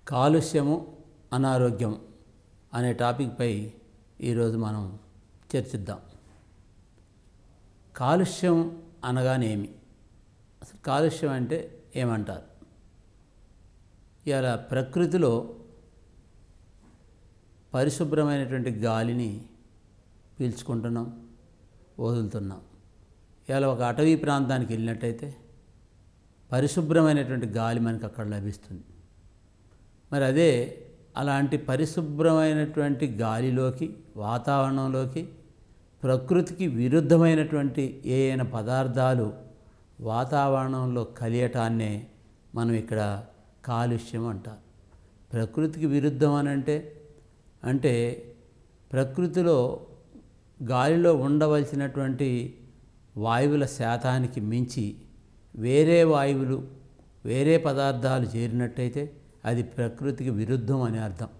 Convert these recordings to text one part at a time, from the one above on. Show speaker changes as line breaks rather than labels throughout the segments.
కాలుష్యము అనారోగ్యం అనే టాపిక్పై ఈరోజు మనం చర్చిద్దాం కాలుష్యం అనగానేమి అసలు కాలుష్యం అంటే ఏమంటారు ఇలా ప్రకృతిలో పరిశుభ్రమైనటువంటి గాలిని పీల్చుకుంటున్నాం వదులుతున్నాం ఇలా ఒక అటవీ ప్రాంతానికి వెళ్ళినట్టయితే పరిశుభ్రమైనటువంటి గాలి మనకు అక్కడ లభిస్తుంది మరి అదే అలాంటి పరిశుభ్రమైనటువంటి గాలిలోకి వాతావరణంలోకి ప్రకృతికి విరుద్ధమైనటువంటి ఏ అయిన పదార్థాలు వాతావరణంలో కలియటాన్నే మనం ఇక్కడ కాలుష్యం అంటారు ప్రకృతికి విరుద్ధం అని అంటే అంటే ప్రకృతిలో గాలిలో ఉండవలసినటువంటి వాయువుల శాతానికి మించి వేరే వాయువులు వేరే పదార్థాలు చేరినట్టయితే అది ప్రకృతికి విరుద్ధం అని అర్థం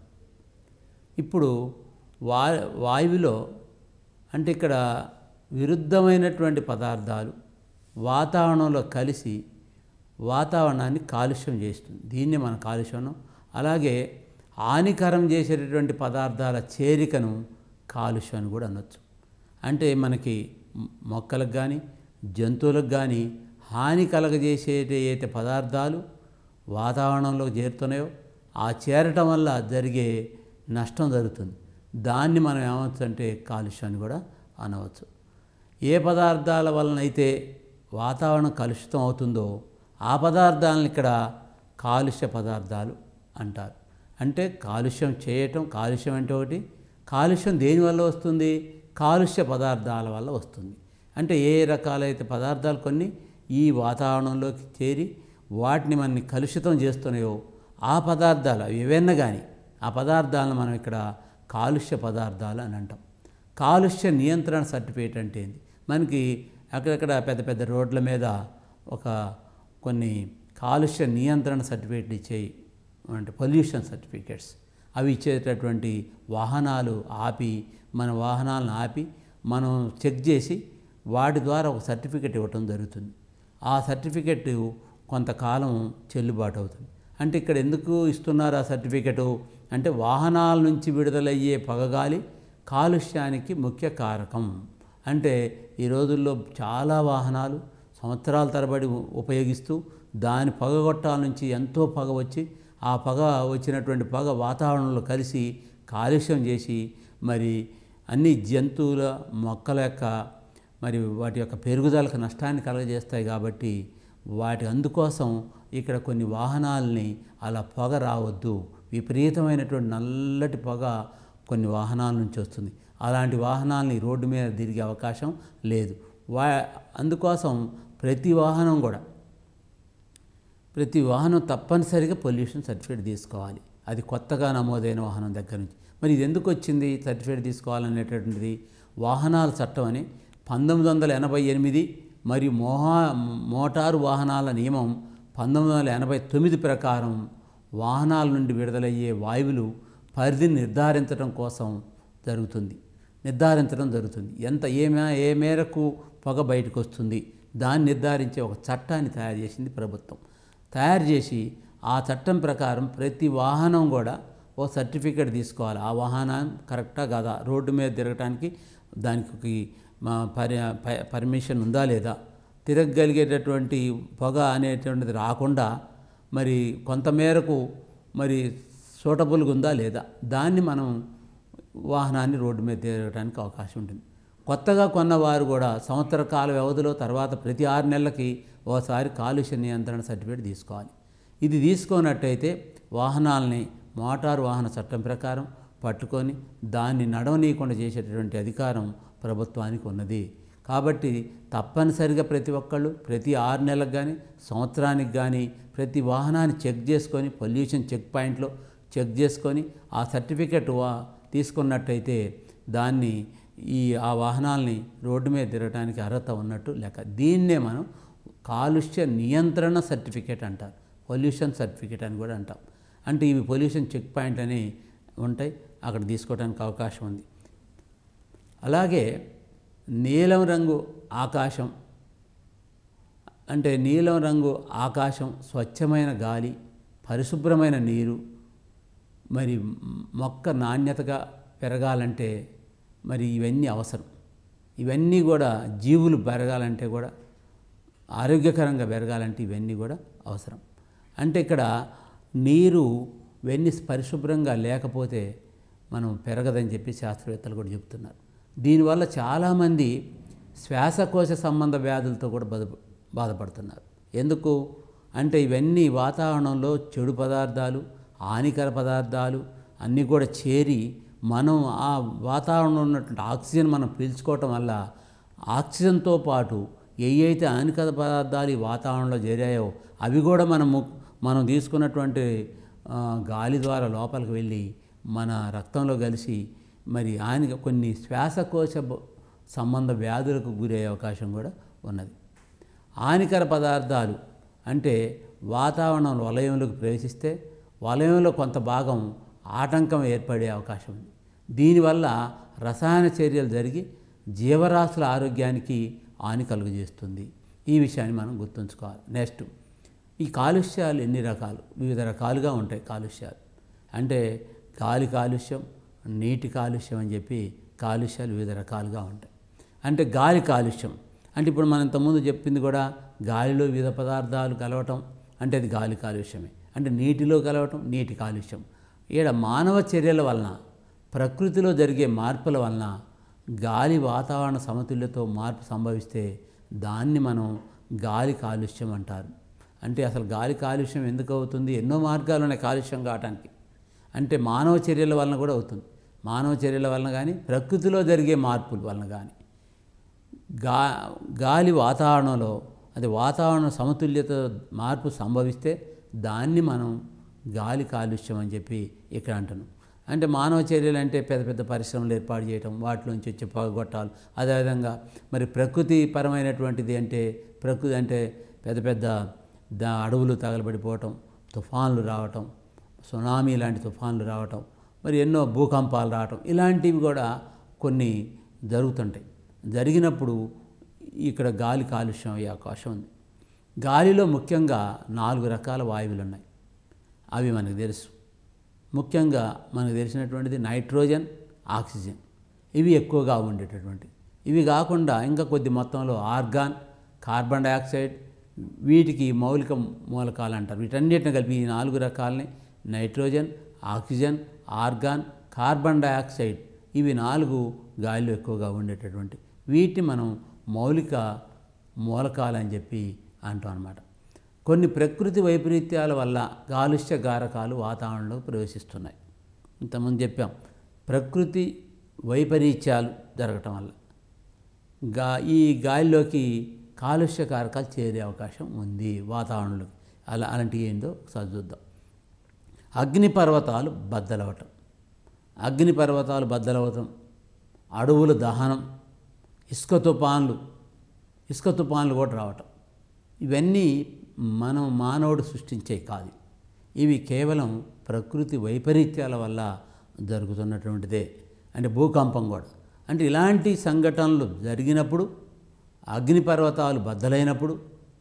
ఇప్పుడు వా వాయువులో అంటే ఇక్కడ విరుద్ధమైనటువంటి పదార్థాలు వాతావరణంలో కలిసి వాతావరణాన్ని కాలుష్యం చేస్తుంది దీన్ని మన కాలుష్యం అలాగే హానికరం చేసేటటువంటి పదార్థాల చేరికను కాలుష్యం అని కూడా అనొచ్చు అంటే మనకి మొక్కలకు కానీ జంతువులకు కానీ హాని కలగజేసే ఏదైతే పదార్థాలు వాతావరణంలో చేరుతున్నాయో ఆ చేరటం వల్ల జరిగే నష్టం జరుగుతుంది దాన్ని మనం ఏమవచ్చు అంటే కాలుష్యాన్ని కూడా అనవచ్చు ఏ పదార్థాల వలనైతే వాతావరణం కలుషితం అవుతుందో ఆ పదార్థాలను ఇక్కడ కాలుష్య పదార్థాలు అంటారు అంటే కాలుష్యం చేయటం కాలుష్యం అంటే ఒకటి కాలుష్యం దేనివల్ల వస్తుంది కాలుష్య పదార్థాల వల్ల వస్తుంది అంటే ఏ రకాలైతే పదార్థాలు కొన్ని ఈ వాతావరణంలోకి చేరి వాటిని మనని కలుషితం చేస్తున్నాయో ఆ పదార్థాలు అవి ఏవైనా కానీ ఆ పదార్థాలను మనం ఇక్కడ కాలుష్య పదార్థాలు అని అంటాం కాలుష్య నియంత్రణ సర్టిఫికేట్ అంటే ఏంది మనకి అక్కడక్కడ పెద్ద పెద్ద రోడ్ల మీద ఒక కొన్ని కాలుష్య నియంత్రణ సర్టిఫికేట్లు ఇచ్చేయి అంటే పొల్యూషన్ సర్టిఫికేట్స్ అవి ఇచ్చేటటువంటి వాహనాలు ఆపి మన వాహనాలను ఆపి మనం చెక్ చేసి వాటి ద్వారా ఒక సర్టిఫికెట్ ఇవ్వటం జరుగుతుంది ఆ సర్టిఫికెట్ కొంతకాలం చెల్లుబాటు అవుతుంది అంటే ఇక్కడ ఎందుకు ఇస్తున్నారు ఆ సర్టిఫికెటు అంటే వాహనాల నుంచి విడుదలయ్యే పొగగాలి కాలుష్యానికి ముఖ్య కారకం అంటే ఈ రోజుల్లో చాలా వాహనాలు సంవత్సరాల తరబడి ఉపయోగిస్తూ దాని పొగగొట్టాల నుంచి ఎంతో పొగ వచ్చి ఆ పొగ వచ్చినటువంటి పొగ వాతావరణంలో కలిసి కాలుష్యం చేసి మరి అన్ని జంతువుల మొక్కల యొక్క మరి వాటి యొక్క పెరుగుదలకు నష్టాన్ని కలగజేస్తాయి కాబట్టి వాటి అందుకోసం ఇక్కడ కొన్ని వాహనాలని అలా పొగ రావద్దు విపరీతమైనటువంటి నల్లటి పొగ కొన్ని వాహనాల నుంచి వస్తుంది అలాంటి వాహనాలని రోడ్డు మీద తిరిగే అవకాశం లేదు వా అందుకోసం ప్రతి వాహనం కూడా ప్రతి వాహనం తప్పనిసరిగా పొల్యూషన్ సర్టిఫికేట్ తీసుకోవాలి అది కొత్తగా నమోదైన వాహనం దగ్గర నుంచి మరి ఇది ఎందుకు వచ్చింది సర్టిఫికేట్ తీసుకోవాలనేటటువంటిది వాహనాల చట్టం అని పంతొమ్మిది వందల ఎనభై ఎనిమిది మరియు మోహా మోటారు వాహనాల నియమం పంతొమ్మిది వందల ఎనభై తొమ్మిది ప్రకారం వాహనాల నుండి విడుదలయ్యే వాయువులు పరిధిని నిర్ధారించడం కోసం జరుగుతుంది నిర్ధారించడం జరుగుతుంది ఎంత ఏ మే ఏ మేరకు పొగ బయటకు వస్తుంది దాన్ని నిర్ధారించే ఒక చట్టాన్ని తయారు చేసింది ప్రభుత్వం తయారు చేసి ఆ చట్టం ప్రకారం ప్రతి వాహనం కూడా ఓ సర్టిఫికేట్ తీసుకోవాలి ఆ వాహనం కరెక్టా కాదా రోడ్డు మీద తిరగటానికి దానికి మా పరి పర్మిషన్ ఉందా లేదా తిరగగలిగేటటువంటి పొగ అనేటువంటిది రాకుండా మరి కొంతమేరకు మరి సూటబుల్గా ఉందా లేదా దాన్ని మనం వాహనాన్ని రోడ్డు మీద తిరగడానికి అవకాశం ఉంటుంది కొత్తగా కొన్నవారు కూడా సంవత్సర కాల వ్యవధిలో తర్వాత ప్రతి ఆరు నెలలకి ఓసారి కాలుష్య నియంత్రణ సర్టిఫికేట్ తీసుకోవాలి ఇది తీసుకున్నట్టయితే వాహనాలని మోటారు వాహన చట్టం ప్రకారం పట్టుకొని దాన్ని నడవనీయకుండా చేసేటటువంటి అధికారం ప్రభుత్వానికి ఉన్నది కాబట్టి తప్పనిసరిగా ప్రతి ఒక్కళ్ళు ప్రతి ఆరు నెలలకు కానీ సంవత్సరానికి కానీ ప్రతి వాహనాన్ని చెక్ చేసుకొని పొల్యూషన్ చెక్ పాయింట్లో చెక్ చేసుకొని ఆ సర్టిఫికెట్ వా తీసుకున్నట్టయితే దాన్ని ఈ ఆ వాహనాల్ని రోడ్డు మీద తిరగడానికి అర్హత ఉన్నట్టు లెక్క దీన్నే మనం కాలుష్య నియంత్రణ సర్టిఫికేట్ అంటారు పొల్యూషన్ సర్టిఫికేట్ అని కూడా అంటాం అంటే ఇవి పొల్యూషన్ చెక్ పాయింట్ అని ఉంటాయి అక్కడ తీసుకోవడానికి అవకాశం ఉంది అలాగే నీలం రంగు ఆకాశం అంటే నీలం రంగు ఆకాశం స్వచ్ఛమైన గాలి పరిశుభ్రమైన నీరు మరి మొక్క నాణ్యతగా పెరగాలంటే మరి ఇవన్నీ అవసరం ఇవన్నీ కూడా జీవులు పెరగాలంటే కూడా ఆరోగ్యకరంగా పెరగాలంటే ఇవన్నీ కూడా అవసరం అంటే ఇక్కడ నీరు ఇవన్నీ పరిశుభ్రంగా లేకపోతే మనం పెరగదని చెప్పి శాస్త్రవేత్తలు కూడా చెప్తున్నారు దీనివల్ల చాలామంది శ్వాసకోశ సంబంధ వ్యాధులతో కూడా బాధ బాధపడుతున్నారు ఎందుకు అంటే ఇవన్నీ వాతావరణంలో చెడు పదార్థాలు హానికర పదార్థాలు అన్నీ కూడా చేరి మనం ఆ వాతావరణంలో ఉన్నటువంటి ఆక్సిజన్ మనం పీల్చుకోవటం వల్ల ఆక్సిజన్తో పాటు ఏ అయితే హానికర పదార్థాలు ఈ వాతావరణంలో చేరాయో అవి కూడా మనము మనం తీసుకున్నటువంటి ఆ, గాలి ద్వారా లోపలికి వెళ్ళి మన రక్తంలో కలిసి మరి హాని కొన్ని శ్వాసకోశ బ- సంబంధ వ్యాధులకు గురయ్యే అవకాశం కూడా ఉన్నది హానికర పదార్థాలు అంటే వాతావరణం వలయంలోకి ప్రవేశిస్తే వలయంలో కొంత భాగం ఆటంకం ఏర్పడే అవకాశం ఉంది దీనివల్ల రసాయన చర్యలు జరిగి జీవరాశుల ఆరోగ్యానికి హాని కలుగజేస్తుంది ఈ విషయాన్ని మనం గుర్తుంచుకోవాలి నెక్స్ట్ ఈ కాలుష్యాలు ఎన్ని రకాలు వివిధ రకాలుగా ఉంటాయి కాలుష్యాలు అంటే గాలి కాలుష్యం నీటి కాలుష్యం అని చెప్పి కాలుష్యాలు వివిధ రకాలుగా ఉంటాయి అంటే గాలి కాలుష్యం అంటే ఇప్పుడు మనం ఇంతకుముందు చెప్పింది కూడా గాలిలో వివిధ పదార్థాలు కలవటం అంటే అది గాలి కాలుష్యమే అంటే నీటిలో కలవటం నీటి కాలుష్యం ఈడ మానవ చర్యల వలన ప్రకృతిలో జరిగే మార్పుల వలన గాలి వాతావరణ సమతుల్యతో మార్పు సంభవిస్తే దాన్ని మనం గాలి కాలుష్యం అంటారు అంటే అసలు గాలి కాలుష్యం ఎందుకు అవుతుంది ఎన్నో మార్గాలు ఉన్నాయి కాలుష్యం కావటానికి అంటే మానవ చర్యల వలన కూడా అవుతుంది మానవ చర్యల వలన కానీ ప్రకృతిలో జరిగే మార్పుల వలన కానీ గా గాలి వాతావరణంలో అది వాతావరణ సమతుల్యత మార్పు సంభవిస్తే దాన్ని మనం గాలి కాలుష్యం అని చెప్పి ఇక్కడ అంటున్నాం అంటే మానవ చర్యలు అంటే పెద్ద పెద్ద పరిశ్రమలు ఏర్పాటు చేయటం వాటిలోంచి వచ్చే పొగగొట్టాలు అదేవిధంగా మరి ప్రకృతి పరమైనటువంటిది అంటే ప్రకృతి అంటే పెద్ద పెద్ద దా అడవులు తగలబడిపోవటం తుఫాన్లు రావటం సునామీ లాంటి తుఫాన్లు రావటం మరి ఎన్నో భూకంపాలు రావటం ఇలాంటివి కూడా కొన్ని జరుగుతుంటాయి జరిగినప్పుడు ఇక్కడ గాలి కాలుష్యం అయ్యే అవకాశం ఉంది గాలిలో ముఖ్యంగా నాలుగు రకాల వాయువులు ఉన్నాయి అవి మనకు తెలుసు ముఖ్యంగా మనకు తెలిసినటువంటిది నైట్రోజన్ ఆక్సిజన్ ఇవి ఎక్కువగా ఉండేటటువంటి ఇవి కాకుండా ఇంకా కొద్ది మొత్తంలో ఆర్గాన్ కార్బన్ డయాక్సైడ్ వీటికి మౌలిక మూలకాలు అంటారు వీటన్నిటిని కలిపి ఈ నాలుగు రకాలని nitrogen oxygen argon carbon dioxide ఇవి నాలుగు గాలిలో ఎక్కువగా ఉండేటటువంటి వీటిని మనం మౌలిక మూలకాలు అని చెప్పి అంటాం అన్నమాట కొన్ని ప్రకృతి వైపరీత్యాల వల్ల కాలుష్య గారకాలు వాతావరణంలో ప్రవేశిస్తున్నాయి ఇంతకుముందు చెప్పాం ప్రకృతి వైపరీత్యాలు జరగటం వల్ల గా ఈ గాలిలోకి కాలుష్య కారకాలు చేరే అవకాశం ఉంది వాతావరణంలోకి అలా అలాంటివి ఏందో ఒకసారి చూద్దాం అగ్నిపర్వతాలు బద్దలవటం అగ్నిపర్వతాలు బద్దలవటం అడవుల దహనం ఇసుక తుఫాన్లు ఇసుక తుఫాన్లు కూడా రావటం ఇవన్నీ మనం మానవుడు సృష్టించే కాదు ఇవి కేవలం ప్రకృతి వైపరీత్యాల వల్ల జరుగుతున్నటువంటిదే అంటే భూకంపం కూడా అంటే ఇలాంటి సంఘటనలు జరిగినప్పుడు అగ్నిపర్వతాలు బద్దలైనప్పుడు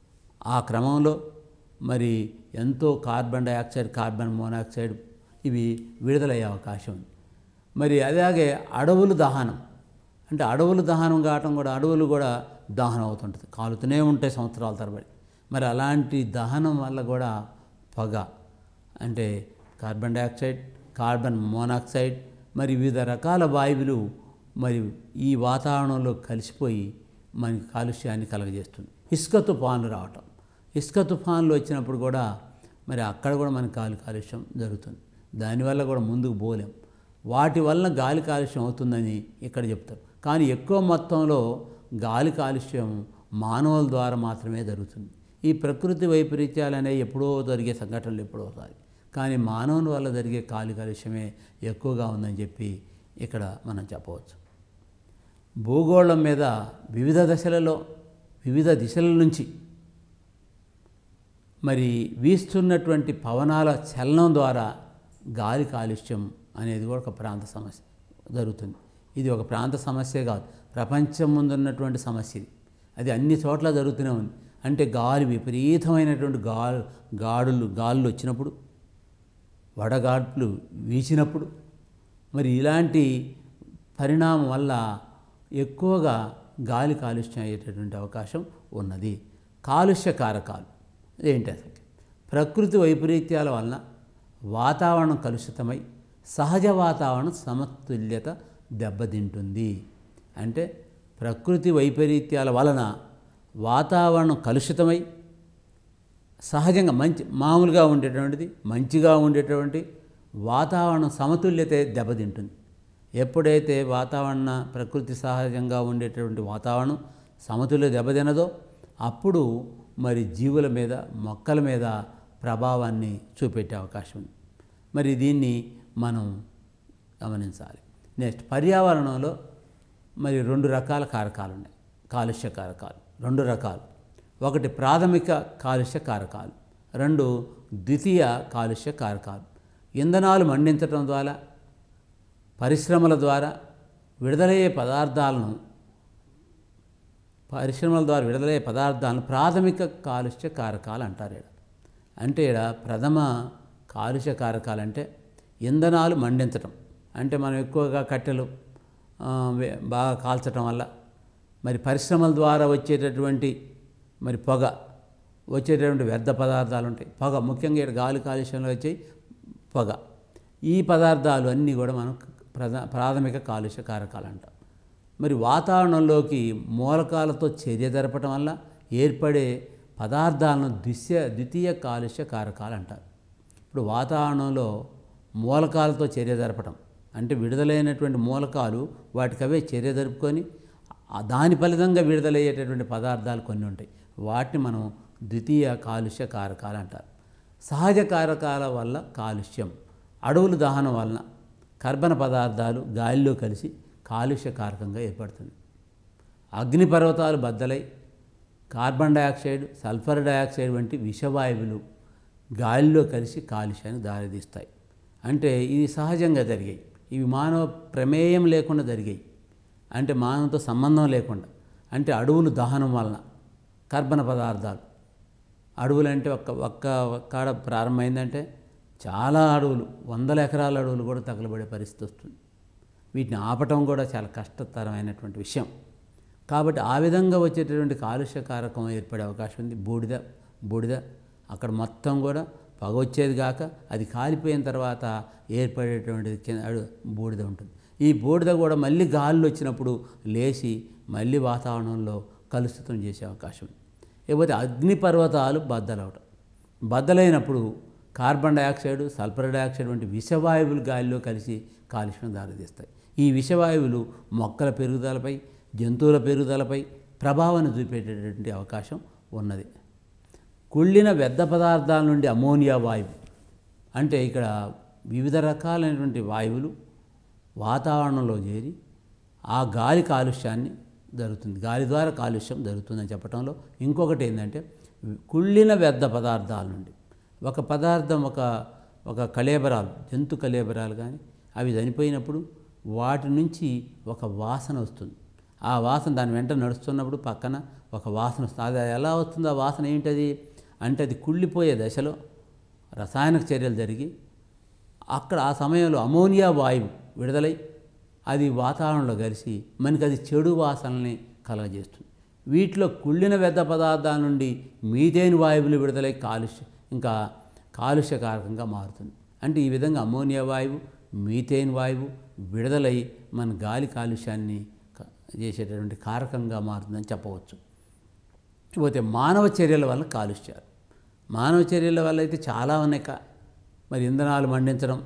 ఆ క్రమంలో మరి ఎంతో కార్బన్ డయాక్సైడ్ కార్బన్ మోనాక్సైడ్ ఇవి విడుదలయ్యే అవకాశం ఉంది మరి అలాగే అడవులు దహనం అంటే అడవులు దహనం కావటం కూడా అడవులు కూడా దహనం అవుతుంటుంది కాలుతూనే ఉంటాయి సంవత్సరాల తరబడి మరి అలాంటి దహనం వల్ల కూడా పొగ అంటే కార్బన్ డయాక్సైడ్ కార్బన్ మోనాక్సైడ్ మరి వివిధ రకాల వాయువులు మరి ఈ వాతావరణంలో కలిసిపోయి మనకి కాలుష్యాన్ని కలగజేస్తుంది ఇసుక తుఫాన్లు రావటం ఇసుక తుఫాన్లు వచ్చినప్పుడు కూడా మరి అక్కడ కూడా మనకి గాలి కాలుష్యం జరుగుతుంది దానివల్ల కూడా ముందుకు పోలేం వాటి వల్ల గాలి కాలుష్యం అవుతుందని ఇక్కడ చెప్తారు కానీ ఎక్కువ మొత్తంలో గాలి కాలుష్యం మానవుల ద్వారా మాత్రమే జరుగుతుంది ఈ ప్రకృతి వైపరీత్యాలు అనేవి ఎప్పుడో జరిగే సంఘటనలు ఎప్పుడో అవుతాయి కానీ మానవుని వల్ల జరిగే గాలి కాలుష్యమే ఎక్కువగా ఉందని చెప్పి ఇక్కడ మనం చెప్పవచ్చు భూగోళం మీద వివిధ దశలలో వివిధ దిశల నుంచి మరి వీస్తున్నటువంటి పవనాల చలనం ద్వారా గాలి కాలుష్యం అనేది కూడా ఒక ప్రాంత సమస్య జరుగుతుంది ఇది ఒక ప్రాంత సమస్య కాదు ప్రపంచం ముందున్నటువంటి సమస్య ఇది అది అన్ని చోట్ల జరుగుతూనే ఉంది అంటే గాలి విపరీతమైనటువంటి గాలి గాడులు గాలులు వచ్చినప్పుడు వడగాడ్పులు వీచినప్పుడు మరి ఇలాంటి పరిణామం వల్ల ఎక్కువగా గాలి కాలుష్యం అయ్యేటటువంటి అవకాశం ఉన్నది కాలుష్య కారకాలు ఏంటి అసలు ప్రకృతి వైపరీత్యాల వలన వాతావరణం కలుషితమై సహజ వాతావరణం సమతుల్యత దెబ్బతింటుంది అంటే ప్రకృతి వైపరీత్యాల వలన వాతావరణం కలుషితమై సహజంగా మంచి మామూలుగా ఉండేటువంటిది మంచిగా ఉండేటువంటి వాతావరణం సమతుల్యత దెబ్బతింటుంది ఎప్పుడైతే వాతావరణ ప్రకృతి సహజంగా ఉండేటువంటి వాతావరణం సమతుల్య దెబ్బతినదో అప్పుడు మరి జీవుల మీద మొక్కల మీద ప్రభావాన్ని చూపెట్టే అవకాశం ఉంది మరి దీన్ని మనం గమనించాలి నెక్స్ట్ పర్యావరణంలో మరి రెండు రకాల కారకాలు ఉన్నాయి కాలుష్య కారకాలు రెండు రకాలు ఒకటి ప్రాథమిక కాలుష్య కారకాలు రెండు ద్వితీయ కాలుష్య కారకాలు ఇంధనాలు మండించడం ద్వారా పరిశ్రమల ద్వారా విడుదలయ్యే పదార్థాలను పరిశ్రమల ద్వారా విడుదలయ్యే పదార్థాలను ప్రాథమిక కాలుష్య కారకాలు అంటారు ఇక్కడ అంటే ఇక్కడ ప్రథమ కాలుష్య కారకాలు అంటే ఇంధనాలు మండించటం అంటే మనం ఎక్కువగా కట్టెలు ఆ, వే- బాగా కాల్చటం వల్ల మరి పరిశ్రమల ద్వారా వచ్చేటటువంటి మరి పొగ వచ్చేటటువంటి వ్యర్థ పదార్థాలు ఉంటాయి పొగ ముఖ్యంగా ఇక్కడ గాలి కాలుష్యంలో వచ్చే పొగ ఈ పదార్థాలు అన్నీ కూడా మనం ప్రధా ప్రాథమిక కాలుష్య కారకాలు అంటాం మరి వాతావరణంలోకి మూలకాలతో చర్య జరపటం వల్ల ఏర్పడే పదార్థాలను ద్వితీయ ద్వితీయ కాలుష్య కారకాలు అంటారు ఇప్పుడు వాతావరణంలో మూలకాలతో చర్య జరపటం అంటే విడుదలైనటువంటి మూలకాలు వాటికవే చర్య జరుపుకొని ఆ దాని ఫలితంగా విడుదలయ్యేటటువంటి పదార్థాలు కొన్ని ఉంటాయి వాటిని మనం ద్వితీయ కాలుష్య కారకాలు అంటారు సహజ కారకాల వల్ల కాలుష్యం అడవుల దహనం వలన కర్బన పదార్థాలు గాలిలో కలిసి కాలుష్య కారకంగా ఏర్పడుతుంది అగ్నిపర్వతాలు బద్దలై కార్బన్ డయాక్సైడ్ సల్ఫర్ డయాక్సైడ్ వంటి విషవాయువులు గాలిలో కలిసి కాలుష్యానికి దారితీస్తాయి అంటే ఇవి సహజంగా జరిగాయి ఇవి మానవ ప్రమేయం లేకుండా జరిగాయి అంటే మానవతో సంబంధం లేకుండా అంటే అడవులు దహనం వలన కర్బన పదార్థాలు అడవులు అంటే ఒక్క ఒక్క కాడ ప్రారంభమైందంటే చాలా అడవులు వందల ఎకరాల అడవులు కూడా తగలబడే పరిస్థితి వస్తుంది వీటిని ఆపటం కూడా చాలా కష్టతరమైనటువంటి విషయం కాబట్టి ఆ విధంగా వచ్చేటటువంటి కాలుష్య కారకం ఏర్పడే అవకాశం ఉంది బూడిద బూడిద అక్కడ మొత్తం కూడా పొగ వచ్చేది కాక అది కాలిపోయిన తర్వాత ఏర్పడేటువంటిది కింద అడు- బూడిద ఉంటుంది ఈ బూడిద కూడా మళ్ళీ గాల్లో వచ్చినప్పుడు లేచి మళ్ళీ వాతావరణంలో కలుషితం చేసే అవకాశం ఉంది లేకపోతే అగ్నిపర్వతాలు బద్దలవటం బద్దలైనప్పుడు కార్బన్ డయాక్సైడ్ సల్ఫర్ డయాక్సైడ్ వంటి విషవాయువులు గాలిలో కలిసి కాలుష్యం దారితీస్తాయి ఈ విషవాయువులు మొక్కల పెరుగుదలపై జంతువుల పెరుగుదలపై ప్రభావాన్ని చూపేటటువంటి అవకాశం ఉన్నది కుళ్ళిన వ్యర్థ పదార్థాల నుండి అమోనియా వాయువు అంటే ఇక్కడ వివిధ రకాలైనటువంటి వాయువులు వాతావరణంలో చేరి ఆ గాలి కాలుష్యాన్ని జరుగుతుంది గాలి ద్వారా కాలుష్యం జరుగుతుందని చెప్పడంలో ఇంకొకటి ఏంటంటే కుళ్ళిన వ్యర్థ పదార్థాల నుండి ఒక పదార్థం ఒక ఒక కళేబరాలు జంతు కళేబరాలు కానీ అవి చనిపోయినప్పుడు వాటి నుంచి ఒక వాసన వస్తుంది ఆ వాసన దాని వెంట నడుస్తున్నప్పుడు పక్కన ఒక వాసన వస్తుంది అది ఎలా వస్తుంది ఆ వాసన ఏంటది అంటే అది కుళ్ళిపోయే దశలో రసాయనిక చర్యలు జరిగి అక్కడ ఆ సమయంలో అమోనియా వాయువు విడుదలై అది వాతావరణంలో కలిసి మనకి అది చెడు వాసనల్ని కలగజేస్తుంది వీటిలో కుళ్ళిన వ్యర్థ పదార్థాల నుండి మీథేన్ వాయువులు విడుదలై కాలుష్య ఇంకా కాలుష్యకారకంగా మారుతుంది అంటే ఈ విధంగా అమోనియా వాయువు మీథేన్ వాయువు విడుదలై మన గాలి కాలుష్యాన్ని క- చేసేటటువంటి కారకంగా మారుతుందని చెప్పవచ్చు పోతే మానవ చర్యల వల్ల కాలుష్యాలు మానవ చర్యల వల్ల అయితే చాలా ఉన్నాయి కా మరి ఇంధనాలు మండించడం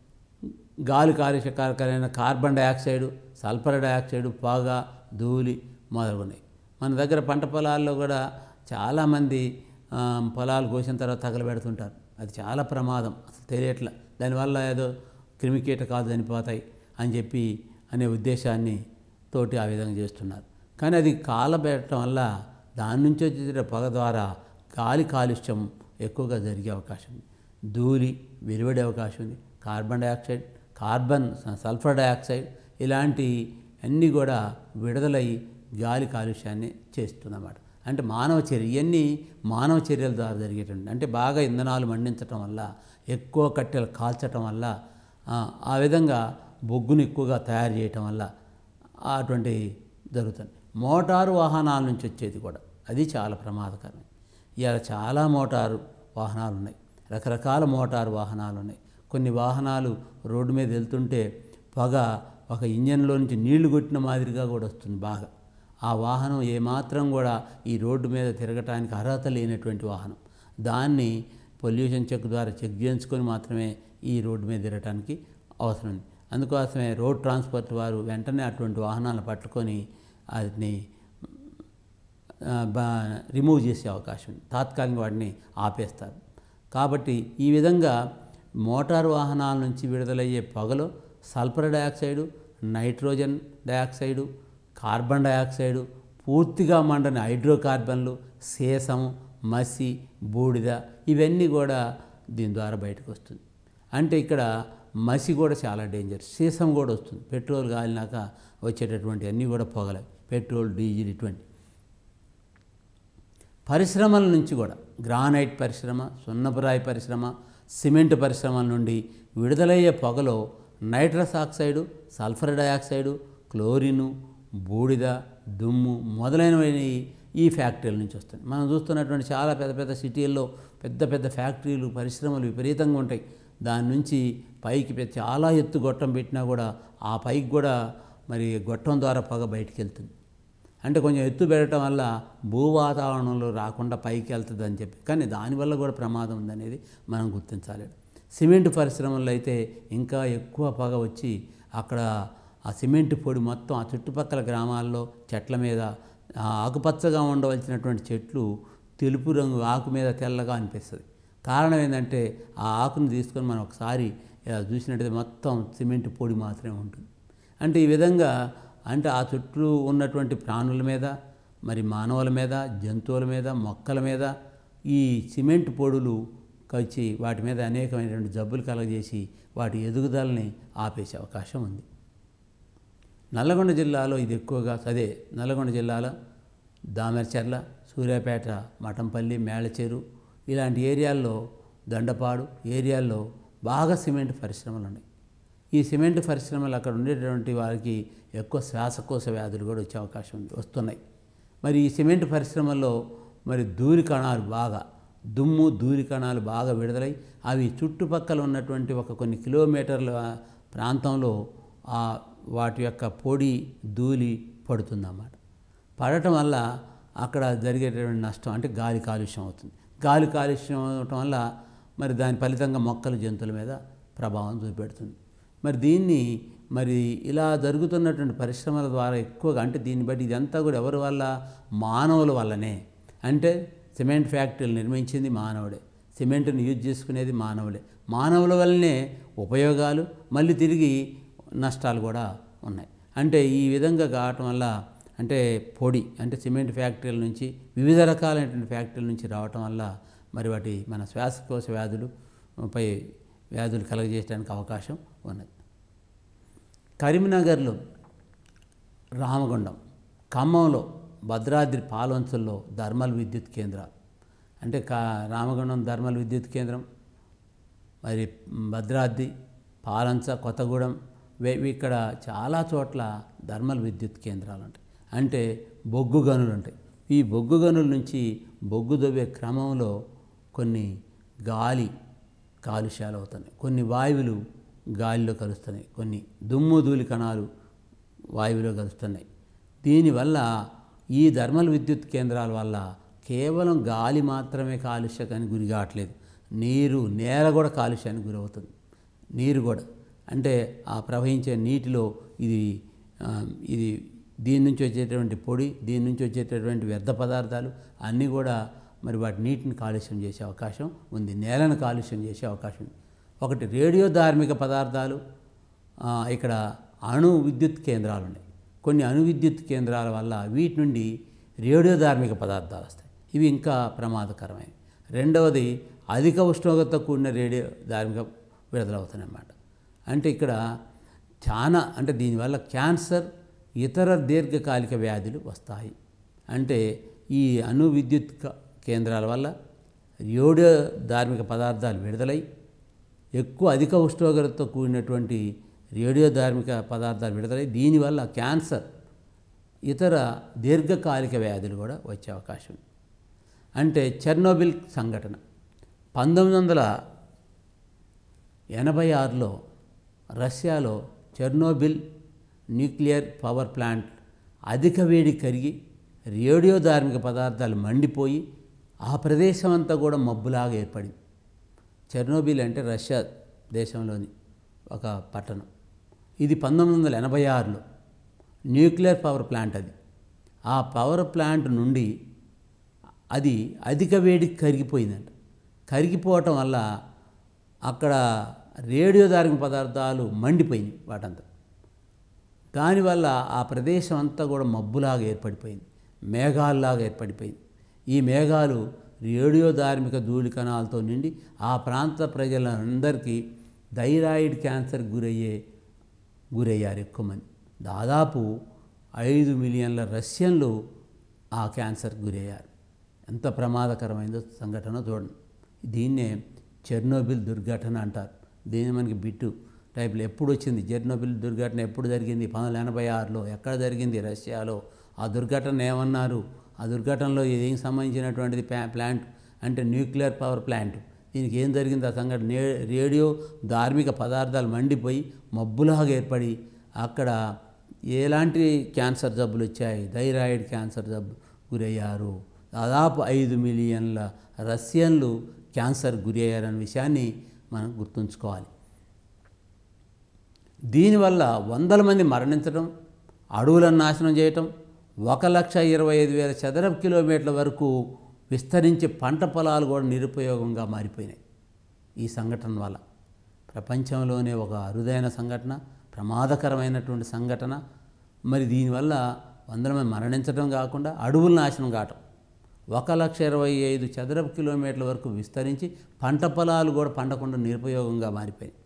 గాలి కాలుష్య కారకాలైన కార్బన్ డయాక్సైడ్ సల్ఫర్ డయాక్సైడ్ పొగ ధూళి మొదలుగున్నాయి మన దగ్గర పంట పొలాల్లో కూడా చాలామంది ఆ, పొలాలు కోసిన తర్వాత తగలబెడుతుంటారు అది చాలా ప్రమాదం అసలు తెలియట్ల దానివల్ల ఏదో క్రిమికీటకాలు చనిపోతాయి అని చెప్పి అనే ఉద్దేశాన్ని తోటి ఆ విధంగా చేస్తున్నారు కానీ అది కాలబెట్టడం వల్ల దాని నుంచి వచ్చే పొగ ద్వారా గాలి కాలుష్యం ఎక్కువగా జరిగే అవకాశం ఉంది ధూళి వెలువడే అవకాశం ఉంది carbon dioxide carbon sulphur dioxide ఇలాంటి అన్నీ కూడా విడుదలై గాలి కాలుష్యాన్ని చేస్తుందన్నమాట అంటే మానవ చర్య ఇవన్నీ మానవ చర్యల ద్వారా జరిగేటువంటి అంటే బాగా ఇంధనాలు మండించడం వల్ల ఎక్కువ కట్టెలు కాల్చటం వల్ల ఆ, ఆ విధంగా బొగ్గును ఎక్కువగా తయారు చేయటం వల్ల అటువంటి జరుగుతుంది మోటారు వాహనాల నుంచి వచ్చేది కూడా అది చాలా ప్రమాదకరం ఇవాళ చాలా మోటారు వాహనాలు ఉన్నాయి రకరకాల మోటారు వాహనాలు ఉన్నాయి కొన్ని వాహనాలు రోడ్డు మీద వెళ్తుంటే పొగ ఒక ఇంజన్లో నుంచి నీళ్లు కొట్టిన మాదిరిగా కూడా వస్తుంది బాగా ఆ వాహనం ఏమాత్రం కూడా ఈ రోడ్డు మీద తిరగటానికి అర్హత లేనటువంటి వాహనం దాన్ని పొల్యూషన్ చెక్ ద్వారా చెక్ చేయించుకొని మాత్రమే ఈ రోడ్డు మీద తిరగటానికి అవసరం ఉంది అందుకోసమే రోడ్ ట్రాన్స్పోర్ట్ వారు వెంటనే అటువంటి వాహనాలను పట్టుకొని వాటిని ఆ, బా- రిమూవ్ చేసే అవకాశం ఉంది తాత్కాలికంగా వాటిని ఆపేస్తారు కాబట్టి ఈ విధంగా మోటారు వాహనాల నుంచి విడుదలయ్యే పొగలో sulphur dioxide nitrogen dioxide carbon dioxide పూర్తిగా మండని హైడ్రోకార్బన్లు సీసం మసి బూడిద ఇవన్నీ కూడా దీని ద్వారా బయటకు వస్తుంది అంటే ఇక్కడ మసి కూడా చాలా డేంజర్ సీసం కూడా వస్తుంది పెట్రోల్ కాలినాక వచ్చేటటువంటి అన్నీ కూడా పొగలే పెట్రోల్ డీజిల్ ఇటువంటి పరిశ్రమల నుంచి కూడా గ్రానైట్ పరిశ్రమ సున్నపురాయి పరిశ్రమ సిమెంట్ పరిశ్రమల నుండి విడుదలయ్యే పొగలో nitrous oxide sulphur dioxide chlorine బూడిద దుమ్ము మొదలైనవి ఈ ఫ్యాక్టరీల నుంచి వస్తాయి మనం చూస్తున్నటువంటి చాలా పెద్ద పెద్ద సిటీల్లో పెద్ద పెద్ద ఫ్యాక్టరీలు పరిశ్రమలు విపరీతంగా ఉంటాయి దాని నుంచి పైకి పె- చాలా ఎత్తు గొట్టం పెట్టినా కూడా ఆ పైకి కూడా మరి గొట్టం ద్వారా పొగ బయటికి వెళ్తుంది అంటే కొంచెం ఎత్తు పెరగటం వల్ల భూ వాతావరణంలో రాకుండా పైకి వెళ్తుంది అని చెప్పి కానీ దానివల్ల కూడా ప్రమాదం ఉందనేది మనం గుర్తించాలి సిమెంట్ పరిశ్రమల్లో అయితే ఇంకా ఎక్కువ పొగ వచ్చి అక్కడ ఆ సిమెంట్ పొడి మొత్తం ఆ చుట్టుపక్కల గ్రామాల్లో చెట్ల మీద ఆ ఆకుపచ్చగా ఉండవలసినటువంటి చెట్లు తెలుపు రంగు ఆకు మీద తెల్లగా అనిపిస్తుంది కారణం ఏంటంటే ఆ ఆకును తీసుకొని మనం ఒకసారి ఇలా చూసినట్టయితే మొత్తం సిమెంట్ పొడి మాత్రమే ఉంటుంది అంటే ఈ విధంగా అంటే ఆ చుట్టూ ఉన్నటువంటి ప్రాణుల మీద మరి మానవుల మీద జంతువుల మీద మొక్కల మీద ఈ సిమెంట్ పొడులు వచ్చి వాటి మీద అనేకమైనటువంటి జబ్బులు కలగజేసి వాటి ఎదుగుదలని ఆపేసే అవకాశం ఉంది నల్లగొండ జిల్లాలో ఇది ఎక్కువగా అదే నల్లగొండ జిల్లాలో దామెరచెర్ల సూర్యాపేట మఠంపల్లి మేళచెరు ఇలాంటి ఏరియాల్లో దండపాడు ఏరియాల్లో బాగా సిమెంట్ పరిశ్రమలు ఉన్నాయి ఈ సిమెంట్ పరిశ్రమలు అక్కడ ఉండేటటువంటి వారికి ఎక్కువ శ్వాసకోశ వ్యాధులు కూడా వచ్చే అవకాశం ఉంది వస్తున్నాయి మరి ఈ సిమెంట్ పరిశ్రమల్లో మరి ధూళి కణాలు బాగా దుమ్ము ధూళి కణాలు బాగా విడుదలై అవి చుట్టుపక్కల ఉన్నటువంటి ఒక కొన్ని కిలోమీటర్ల ప్రాంతంలో ఆ వాటి యొక్క పొడి ధూళి పడుతుందన్నమాట పడటం వల్ల అక్కడ జరిగేటటువంటి నష్టం అంటే గాలి కాలుష్యం అవుతుంది గాలి కాలుష్యం అవటం వల్ల మరి దాని ఫలితంగా మొక్కలు జంతువుల మీద ప్రభావం చూపెడుతుంది మరి దీన్ని మరి ఇలా జరుగుతున్నటువంటి పరిశ్రమల ద్వారా ఎక్కువగా అంటే దీన్ని బట్టి ఇదంతా కూడా ఎవరి వల్ల మానవుల వల్లనే అంటే సిమెంట్ ఫ్యాక్టరీలు నిర్మించింది మానవుడే సిమెంట్ని యూజ్ చేసుకునేది మానవులే మానవుల వల్లనే ఉపయోగాలు మళ్ళీ తిరిగి నష్టాలు కూడా ఉన్నాయి అంటే ఈ విధంగా కావటం వల్ల అంటే పొడి అంటే సిమెంట్ ఫ్యాక్టరీల నుంచి వివిధ రకాలైనటువంటి ఫ్యాక్టరీల నుంచి రావటం వల్ల మరి వాటి మన శ్వాసకోశ వ్యాధులు పై వ్యాధులు కలగజేయడానికి అవకాశం ఉన్నది కరీంనగర్లో రామగుండం ఖమ్మంలో భద్రాద్రి పాలవంచుల్లో థర్మల్ విద్యుత్ కేంద్రాలు అంటే కా రామగుండం థర్మల్ విద్యుత్ కేంద్రం మరి భద్రాద్రి పాలంచ కొత్తగూడెం వే- ఇక్కడ చాలా చోట్ల థర్మల్ విద్యుత్ కేంద్రాలు ఉంటాయి అంటే బొగ్గు గనులు ఉంటాయి ఈ బొగ్గు గనుల నుంచి బొగ్గు దవ్వే క్రమంలో కొన్ని గాలి కాలుష్యాలు అవుతున్నాయి కొన్ని వాయువులు గాలిలో కలుస్తున్నాయి కొన్ని దుమ్ము ధూళి కణాలు వాయువులో కలుస్తున్నాయి దీనివల్ల ఈ థర్మల్ విద్యుత్ కేంద్రాల వల్ల కేవలం గాలి మాత్రమే కాలుష్యానికి గురి కావట్లేదు నీరు నేల కూడా కాలుష్యానికి గురవుతుంది నీరు కూడా అంటే ఆ ప్రవహించే నీటిలో ఇది ఆ, ఇది దీని నుంచి వచ్చేటటువంటి పొడి దీని నుంచి వచ్చేటటువంటి వ్యర్థ పదార్థాలు అన్నీ కూడా మరి వాటి నీటిని కాలుష్యం చేసే అవకాశం ఉంది నేలను కాలుష్యం చేసే అవకాశం ఉంది ఒకటి రేడియో ధార్మిక పదార్థాలు ఆ, ఇక్కడ అణు విద్యుత్ కేంద్రాలు ఉన్నాయి కొన్ని అణు విద్యుత్ కేంద్రాల వల్ల వీటి నుండి రేడియో ధార్మిక పదార్థాలు వస్తాయి ఇవి ఇంకా ప్రమాదకరమైనవి రెండవది అధిక ఉష్ణోగ్రత కూడిన రేడియో ధార్మిక విడుదలవుతున్నాయి అన్నమాట అంటే ఇక్కడ చాలా అంటే దీనివల్ల క్యాన్సర్ ఇతర దీర్ఘకాలిక వ్యాధులు వస్తాయి అంటే ఈ అణు విద్యుత్ క- కేంద్రాల వల్ల రేడియో ధార్మిక పదార్థాలు విడుదలై ఎక్కువ అధిక ఉష్ణోగ్రతతో కూడినటువంటి రేడియోధార్మిక పదార్థాలు విడుదలై దీనివల్ల క్యాన్సర్ ఇతర దీర్ఘకాలిక వ్యాధులు కూడా వచ్చే అవకాశం ఉంది అంటే చెర్నోబిల్ సంఘటన పంతొమ్మిది వందల ఎనభై ఆరులో రష్యాలో చెర్నోబిల్ న్యూక్లియర్ పవర్ ప్లాంట్ అధిక వేడి కరిగి రేడియోధార్మిక పదార్థాలు మండిపోయి ఆ ప్రదేశం అంతా కూడా మబ్బులాగా ఏర్పడింది చెర్నోబిల్ అంటే రష్యా దేశంలోని ఒక పట్టణం ఇది పంతొమ్మిది వందల ఎనభై ఆరులో న్యూక్లియర్ పవర్ ప్లాంట్ అది ఆ పవర్ ప్లాంట్ నుండి అది అధిక వేడికి కరిగిపోయిందంట కరిగిపోవటం వల్ల అక్కడ రేడియోధార్మిక పదార్థాలు మండిపోయినాయి వాటంతా దానివల్ల ఆ ప్రదేశం అంతా కూడా మబ్బులాగా ఏర్పడిపోయింది మేఘాల్లాగా ఏర్పడిపోయింది ఈ మేఘాలు రేడియోధార్మిక ధూళి కణాలతో నిండి ఆ ప్రాంత ప్రజలందరికీ థైరాయిడ్ క్యాన్సర్ గురయ్యే గురయ్యారు ఎక్కువ మంది దాదాపు ఐదు మిలియన్ల రష్యన్లు ఆ క్యాన్సర్ గురయ్యారు ఎంత ప్రమాదకరమైందో సంఘటన చూడండి దీన్నే చెర్నోబిల్ దుర్ఘటన అంటారు దీన్ని మనకి బిట్టు టైప్లో ఎప్పుడు వచ్చింది చెర్నోబిల్ దుర్ఘటన ఎప్పుడు జరిగింది పంతొమ్మిది ఎనభై ఆరులో ఎక్కడ జరిగింది రష్యాలో ఆ దుర్ఘటన ఏమన్నారు ఆ దుర్ఘటనలో ఏం సంబంధించినటువంటిది ప్లా- ప్లాంట్ అంటే న్యూక్లియర్ పవర్ ప్లాంట్ దీనికి ఏం జరిగింది ఆ సంఘటన నే రేడియో ధార్మిక పదార్థాలు మండిపోయి మబ్బులాగా ఏర్పడి అక్కడ ఎలాంటి క్యాన్సర్ జబ్బులు వచ్చాయి థైరాయిడ్ క్యాన్సర్ జబ్బు గురయ్యారు దాదాపు ఐదు మిలియన్ల రష్యన్లు క్యాన్సర్ గురయ్యారనే విషయాన్ని మనం గుర్తుంచుకోవాలి దీనివల్ల వందల మంది మరణించడం అడవులను నాశనం చేయటం ఒక లక్ష ఇరవై ఐదు వేల చదరపు కిలోమీటర్ల వరకు విస్తరించి పంట పొలాలు కూడా నిరుపయోగంగా మారిపోయినాయి ఈ సంఘటన వల్ల ప్రపంచంలోనే ఒక అరుదైన సంఘటన ప్రమాదకరమైనటువంటి సంఘటన మరి దీనివల్ల వందల మంది మరణించడం కాకుండా అడవులు నాశనం కావటం ఒక లక్ష ఇరవై ఐదు చదరపు కిలోమీటర్ల వరకు విస్తరించి పంట పొలాలు కూడా పండకుండా నిరుపయోగంగా మారిపోయాయి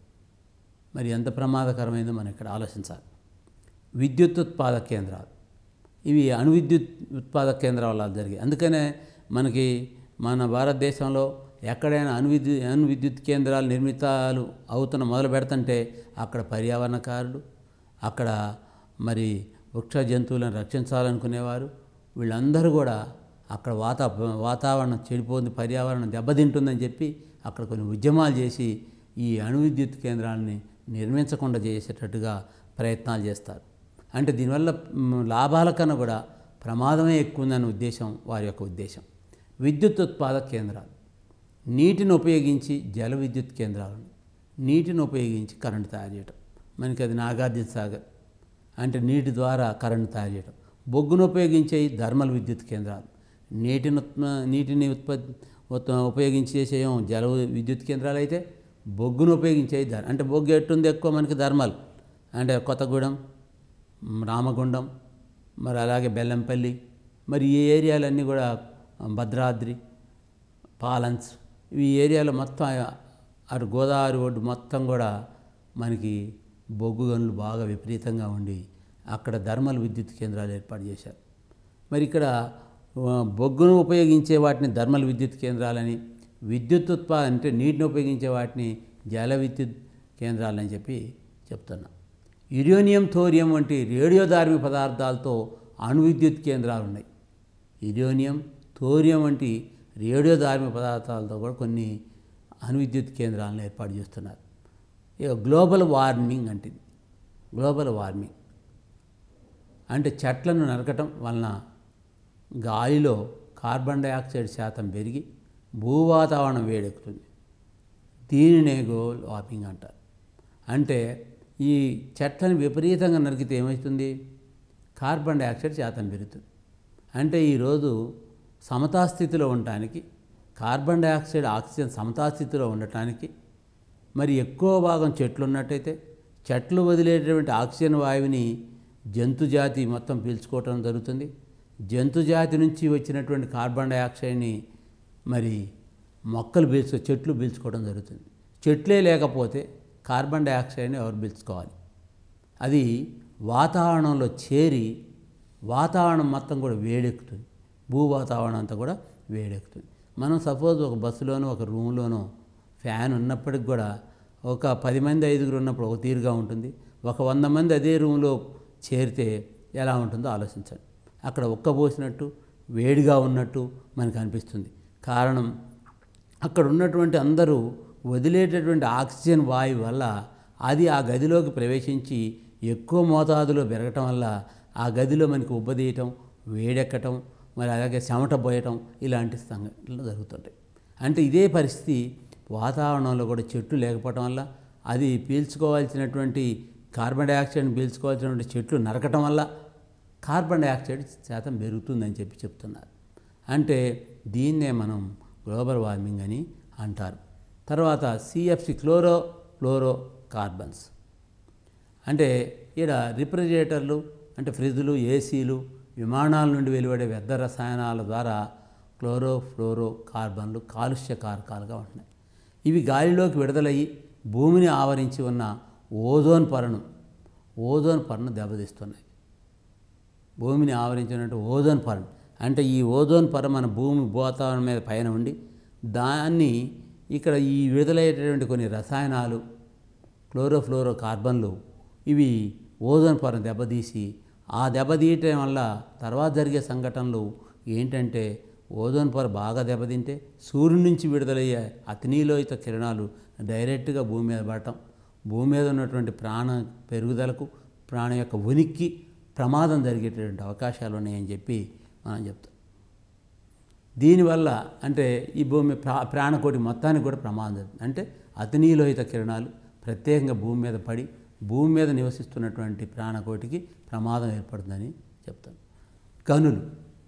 మరి ఎంత ప్రమాదకరమైందో మనం ఇక్కడ ఆలోచించాలి విద్యుత్ ఉత్పాదక కేంద్రాలు ఇవి అణు విద్యుత్ ఉత్పాదక కేంద్రాల వల్ల జరిగాయి అందుకనే మనకి మన భారతదేశంలో ఎక్కడైనా అణు విద్యుత్ అణు విద్యుత్ కేంద్రాలు నిర్మితాలు అవుతున్న మొదలు పెడుతుంటే అక్కడ పర్యావరణకారులు అక్కడ మరి వృక్ష జంతువులను రక్షించాలనుకునేవారు వీళ్ళందరూ కూడా అక్కడ వాత వాతావరణం చెడిపోతుంది పర్యావరణం దెబ్బతింటుందని చెప్పి అక్కడ కొన్ని ఉద్యమాలు చేసి ఈ అణు విద్యుత్ కేంద్రాలని నిర్మించకుండా చేసేటట్టుగా ప్రయత్నాలు చేస్తారు అంటే దీనివల్ల మ్, లాభాల కన్నా కూడా ప్రమాదమే ఎక్కువ ఉందన్న ఉద్దేశం వారి యొక్క ఉద్దేశం విద్యుత్ ఉత్పాదక కేంద్రాలు నీటిని ఉపయోగించి జల విద్యుత్ కేంద్రాలను నీటిని ఉపయోగించి కరెంటు తయారు చేయటం మనకి అది నాగార్జున సాగర్ అంటే నీటి ద్వారా కరెంటు తయారు చేయడం బొగ్గును ఉపయోగించే థర్మల్ విద్యుత్ కేంద్రాలు నీటిని ఉత్ప- నీటిని ఉత్పత్తి ఉత్ప- ఉపయోగించి చేసేయం జల విద్యుత్ కేంద్రాలు అయితే బొగ్గును ఉపయోగించే ధర్ అంటే బొగ్గు ఎట్టుంది ఎక్కువ మనకి థర్మల్ అంటే కొత్తగూడెం మ్, రామగుండం మరి అలాగే బెల్లంపల్లి మరి ఈ ఏరియాలన్నీ కూడా భద్రాద్రి పాలన్స్ ఈ ఏరియాలో మొత్తం అటు గోదావరి ఒడ్డు మొత్తం కూడా మనకి బొగ్గు గనులు బాగా విపరీతంగా ఉండి అక్కడ థర్మల్ విద్యుత్ కేంద్రాలు ఏర్పాటు చేశారు మరి ఇక్కడ ఆ, బొగ్గును ఉపయోగించే వాటిని థర్మల్ విద్యుత్ కేంద్రాలని విద్యుత్ ఉత్పాదన అంటే నీటిని ఉపయోగించే వాటిని జల విద్యుత్ కేంద్రాలని చెప్పి చెప్తున్నా యురేనియం థోరియం వంటి రేడియోధార్మిక పదార్థాలతో అణు విద్యుత్ కేంద్రాలు ఉన్నాయి యురేనియం థోరియం వంటి రేడియోధార్మిక పదార్థాలతో కూడా కొన్ని అణు విద్యుత్ కేంద్రాలను ఏర్పాటు చేస్తున్నారు ఇక గ్లోబల్ వార్మింగ్ అంటే ఇది. గ్లోబల్ వార్మింగ్ అంటే చెట్లను నరకటం వలన గాలిలో కార్బన్ డయాక్సైడ్ శాతం పెరిగి భూవాతావరణం వేడెక్కుతుంది దీనినే గ్లోబల్ వార్మింగ్ అంటారు అంటే ఈ చెట్లను విపరీతంగా నరికితే ఏమవుతుంది కార్బన్ డయాక్సైడ్ శాతం పెరుగుతుంది అంటే ఈరోజు సమతాస్థితిలో ఉండటానికి కార్బన్ డయాక్సైడ్ ఆక్సిజన్ సమతాస్థితిలో ఉండటానికి మరి ఎక్కువ భాగం చెట్లు ఉన్నట్టయితే చెట్లు వదిలేటటువంటి ఆక్సిజన్ వాయువుని జంతుజాతి మొత్తం పీల్చుకోవటం జరుగుతుంది జంతుజాతి నుంచి వచ్చినటువంటి కార్బన్ డయాక్సైడ్ని మరి మొక్కలు పీల్చు చెట్లు పీల్చుకోవడం జరుగుతుంది చెట్లే లేకపోతే కార్బన్ డయాక్సైడ్ని ఎవరు పీల్చుకోవాలి అది వాతావరణంలో చేరి వాతావరణం మొత్తం కూడా వేడెక్కుతుంది భూ వాతావరణం అంతా కూడా వేడెక్కుతుంది మనం సపోజ్ ఒక బస్సులోనో ఒక రూమ్లోనో ఫ్యాన్ ఉన్నప్పటికి కూడా ఒక పది మంది ఐదుగురు ఉన్నప్పుడు ఒక తీరుగా ఉంటుంది ఒక వంద మంది అదే రూమ్లో చేరితే ఎలా ఉంటుందో ఆలోచించండి అక్కడ ఒక్కబోసినట్టు వేడిగా ఉన్నట్టు మనకు అనిపిస్తుంది కారణం అక్కడ ఉన్నటువంటి అందరూ వదిలేటటువంటి ఆక్సిజన్ వాయువు వల్ల అది ఆ గదిలోకి ప్రవేశించి ఎక్కువ మోతాదులో పెరగటం వల్ల ఆ గదిలో మనకి ఉబ్బదీయటం వేడెక్కటం మరి అలాగే చెమట పోయటం ఇలాంటి సంఘటనలు జరుగుతుంటాయి అంటే ఇదే పరిస్థితి వాతావరణంలో కూడా చెట్లు లేకపోవటం వల్ల అది పీల్చుకోవాల్సినటువంటి కార్బన్ డైఆక్సైడ్ని పీల్చుకోవాల్సినటువంటి చెట్లు నరకటం వల్ల కార్బన్ డైఆక్సైడ్ శాతం పెరుగుతుందని చెప్పి చెప్తున్నారు అంటే దీన్నే మనం గ్లోబల్ వార్మింగ్ అని అంటారు తర్వాత సిఎఫ్సి క్లోరో ఫ్లోరో కార్బన్స్ అంటే ఈడ రిఫ్రిజిరేటర్లు అంటే ఫ్రిడ్జ్లు ఏసీలు విమానాల నుండి వెలువడే వ్యర్థ రసాయనాల ద్వారా క్లోరో ఫ్లోరో కార్బన్లు కాలుష్య కారకాలుగా ఉంటున్నాయి ఇవి గాలిలోకి విడుదలయ్యి భూమిని ఆవరించి ఉన్న ఓజోన్ పొరను ఓజోన్ పొరను దెబ్బతీస్తున్నాయి భూమిని ఆవరించినట్టు ఓజోన్ పొర అంటే ఈ ఓజోన్ పొర మన భూమి వాతావరణం మీద పైన ఉండి దాన్ని ఇక్కడ ఈ విడుదలయ్యేటటువంటి కొన్ని రసాయనాలు క్లోరోఫ్లోరో కార్బన్లు ఇవి ఓజోన్ పొరను దెబ్బతీసి ఆ దెబ్బతీయటం వల్ల తర్వాత జరిగే సంఘటనలు ఏంటంటే ఓజోన్ పొర బాగా దెబ్బతింటే సూర్యుడి నుంచి విడుదలయ్యే అతినీలోహిత కిరణాలు డైరెక్ట్గా భూమి మీద పడటం భూమి మీద ఉన్నటువంటి ప్రాణ పెరుగుదలకు ప్రాణం యొక్క ఉనికి ప్రమాదం జరిగేటటువంటి అవకాశాలు ఉన్నాయని చెప్పి మనం చెప్తాం దీనివల్ల అంటే ఈ భూమి ప్రా ప్రాణకోటి మొత్తానికి కూడా ప్రమాదం జరుగుతుంది అంటే అతినీలోహిత కిరణాలు ప్రత్యేకంగా భూమి మీద పడి భూమి మీద నివసిస్తున్నటువంటి ప్రాణకోటికి ప్రమాదం ఏర్పడుతుందని చెప్తాను గనులు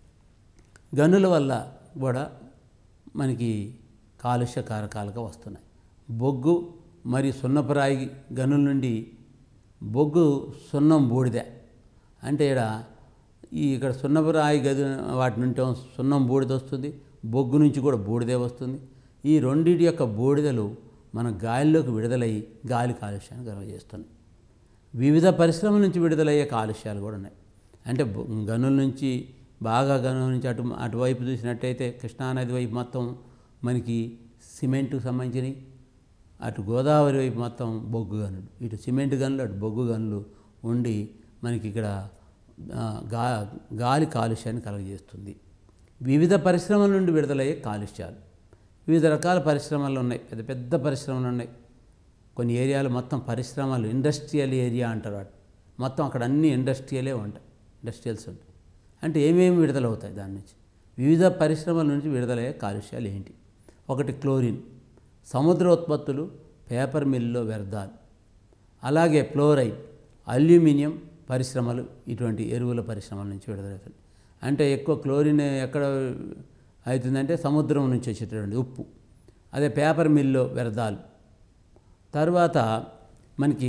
గనుల వల్ల కూడా మనకి కాలుష్య కారకాలుగా వస్తున్నాయి బొగ్గు మరియు సున్నపరాయి గనుల నుండి బొగ్గు సున్నం బూడిద అంటే ఇక్కడ ఈ ఇక్కడ సున్నపరాయి గది వాటి నుండి సున్నం బూడిద వస్తుంది బొగ్గు నుంచి కూడా బూడిదే వస్తుంది ఈ రెండింటి యొక్క బూడిదలు మన గాలిలోకి విడుదలయ్యి గాలి కాలుష్యాన్ని కలుగజేస్తున్నాయి వివిధ పరిశ్రమల నుంచి విడుదలయ్యే కాలుష్యాలు కూడా ఉన్నాయి అంటే బొ- గనుల నుంచి బాగా గనుల నుంచి అటు అటువైపు చూసినట్టయితే కృష్ణానది వైపు మొత్తం మనకి సిమెంట్కు సంబంధించినవి అటు గోదావరి వైపు మొత్తం బొగ్గు గనులు ఇటు సిమెంట్ గనులు అటు బొగ్గు గనులు ఉండి మనకి ఇక్కడ ఆ, గా గాలి కాలుష్యాన్ని కలుగజేస్తుంది వివిధ పరిశ్రమల నుండి విడుదలయ్యే కాలుష్యాలు వివిధ రకాల పరిశ్రమలు ఉన్నాయి పెద్ద పెద్ద పరిశ్రమలు ఉన్నాయి కొన్ని ఏరియాలు మొత్తం పరిశ్రమలు ఇండస్ట్రియల్ ఏరియా అంటారు వాటి మొత్తం అక్కడ అన్ని ఇండస్ట్రియలే ఉంటాయి ఇండస్ట్రియల్స్ ఉంటాయి అంటే ఏమేమి విడుదలవుతాయి దాని నుంచి వివిధ పరిశ్రమల నుంచి విడుదలయ్యే కాలుష్యాలు ఏంటి ఒకటి క్లోరిన్ సముద్ర ఉత్పత్తులు పేపర్ మిల్లులో వ్యర్థాలు అలాగే ఫ్లోరైడ్ అల్యూమినియం పరిశ్రమలు ఇటువంటి ఎరువుల పరిశ్రమల నుంచి విడుదలవుతుంది అంటే ఎక్కువ క్లోరిన్ ఎక్కడ అవుతుందంటే సముద్రం నుంచి వచ్చేటటువంటి ఉప్పు అదే పేపర్ మిల్లో వ్యర్థాలు తర్వాత మనకి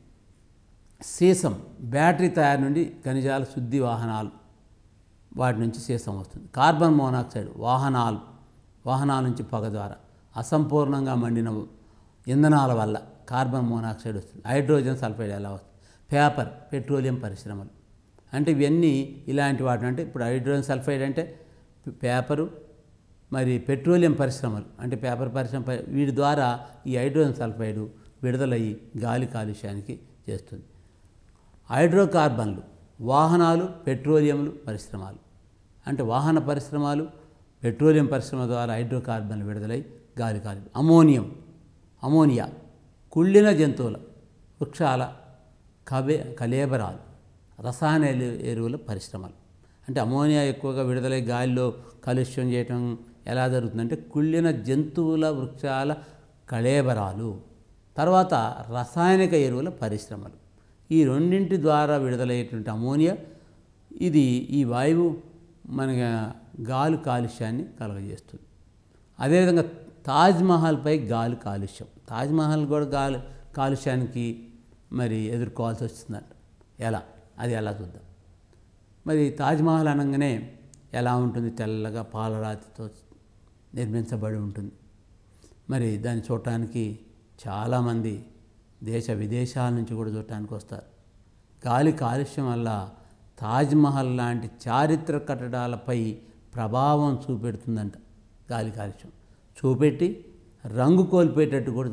సీసం బ్యాటరీ తయారు నుండి ఖనిజాల శుద్ధి వాహనాలు వాటి నుంచి సీసం వస్తుంది కార్బన్ మోనాక్సైడ్ వాహనాలు వాహనాల నుంచి పొగ ద్వారా అసంపూర్ణంగా మండిన ఇంధనాల వల్ల కార్బన్ మోనాక్సైడ్ వస్తుంది హైడ్రోజన్ సల్ఫైడ్ ఎలా వస్తుంది పేపర్ పెట్రోలియం పరిశ్రమలు అంటే ఇవన్నీ ఇలాంటి వాటి అంటే ఇప్పుడు హైడ్రోజన్ సల్ఫైడ్ అంటే పేపరు మరి పెట్రోలియం పరిశ్రమలు అంటే పేపర్ పరిశ్రమ ప- వీటి ద్వారా ఈ హైడ్రోజన్ సల్ఫైడ్ విడుదలయ్యి గాలి కాలుష్యానికి చేస్తుంది హైడ్రోకార్బన్లు వాహనాలు పెట్రోలియంలు పరిశ్రమలు అంటే వాహన పరిశ్రమలు పెట్రోలియం పరిశ్రమ ద్వారా హైడ్రోకార్బన్లు విడుదలై గాలి కాలు అమోనియం అమోనియా కుళ్ళిన జంతువుల వృక్షాల కబే కలేబరాలు రసాయన ఎలు- ఎరువుల పరిశ్రమలు అంటే అమోనియా ఎక్కువగా విడుదలై గాలిలో కాలుష్యం చేయటం ఎలా జరుగుతుందంటే కుళ్ళిన జంతువుల వృక్షాల కళేబరాలు తర్వాత రసాయనిక ఎరువుల పరిశ్రమలు ఈ రెండింటి ద్వారా విడుదలయ్యేటువంటి అమోనియా ఇది ఈ వాయువు మన గాలి కాలుష్యాన్ని కలుగజేస్తుంది అదేవిధంగా తాజ్మహల్పై గాలి కాలుష్యం తాజ్మహల్ కూడా గాలి కాలుష్యానికి మరి ఎదుర్కోవాల్సి వస్తుందంట ఎలా అది ఎలా చూద్దాం మరి తాజ్మహల్ అనగానే ఎలా ఉంటుంది తెల్లగా పాలరాతితో నిర్మించబడి ఉంటుంది మరి దాన్ని చూడటానికి చాలామంది దేశ విదేశాల నుంచి కూడా చూడటానికి వస్తారు గాలి కాలుష్యం వల్ల తాజ్మహల్ లాంటి చారిత్రక కట్టడాలపై ప్రభావం చూపెడుతుందంట గాలి కాలుష్యం చూపెట్టి రంగు కోల్పోయేటట్టు కూడా చూ-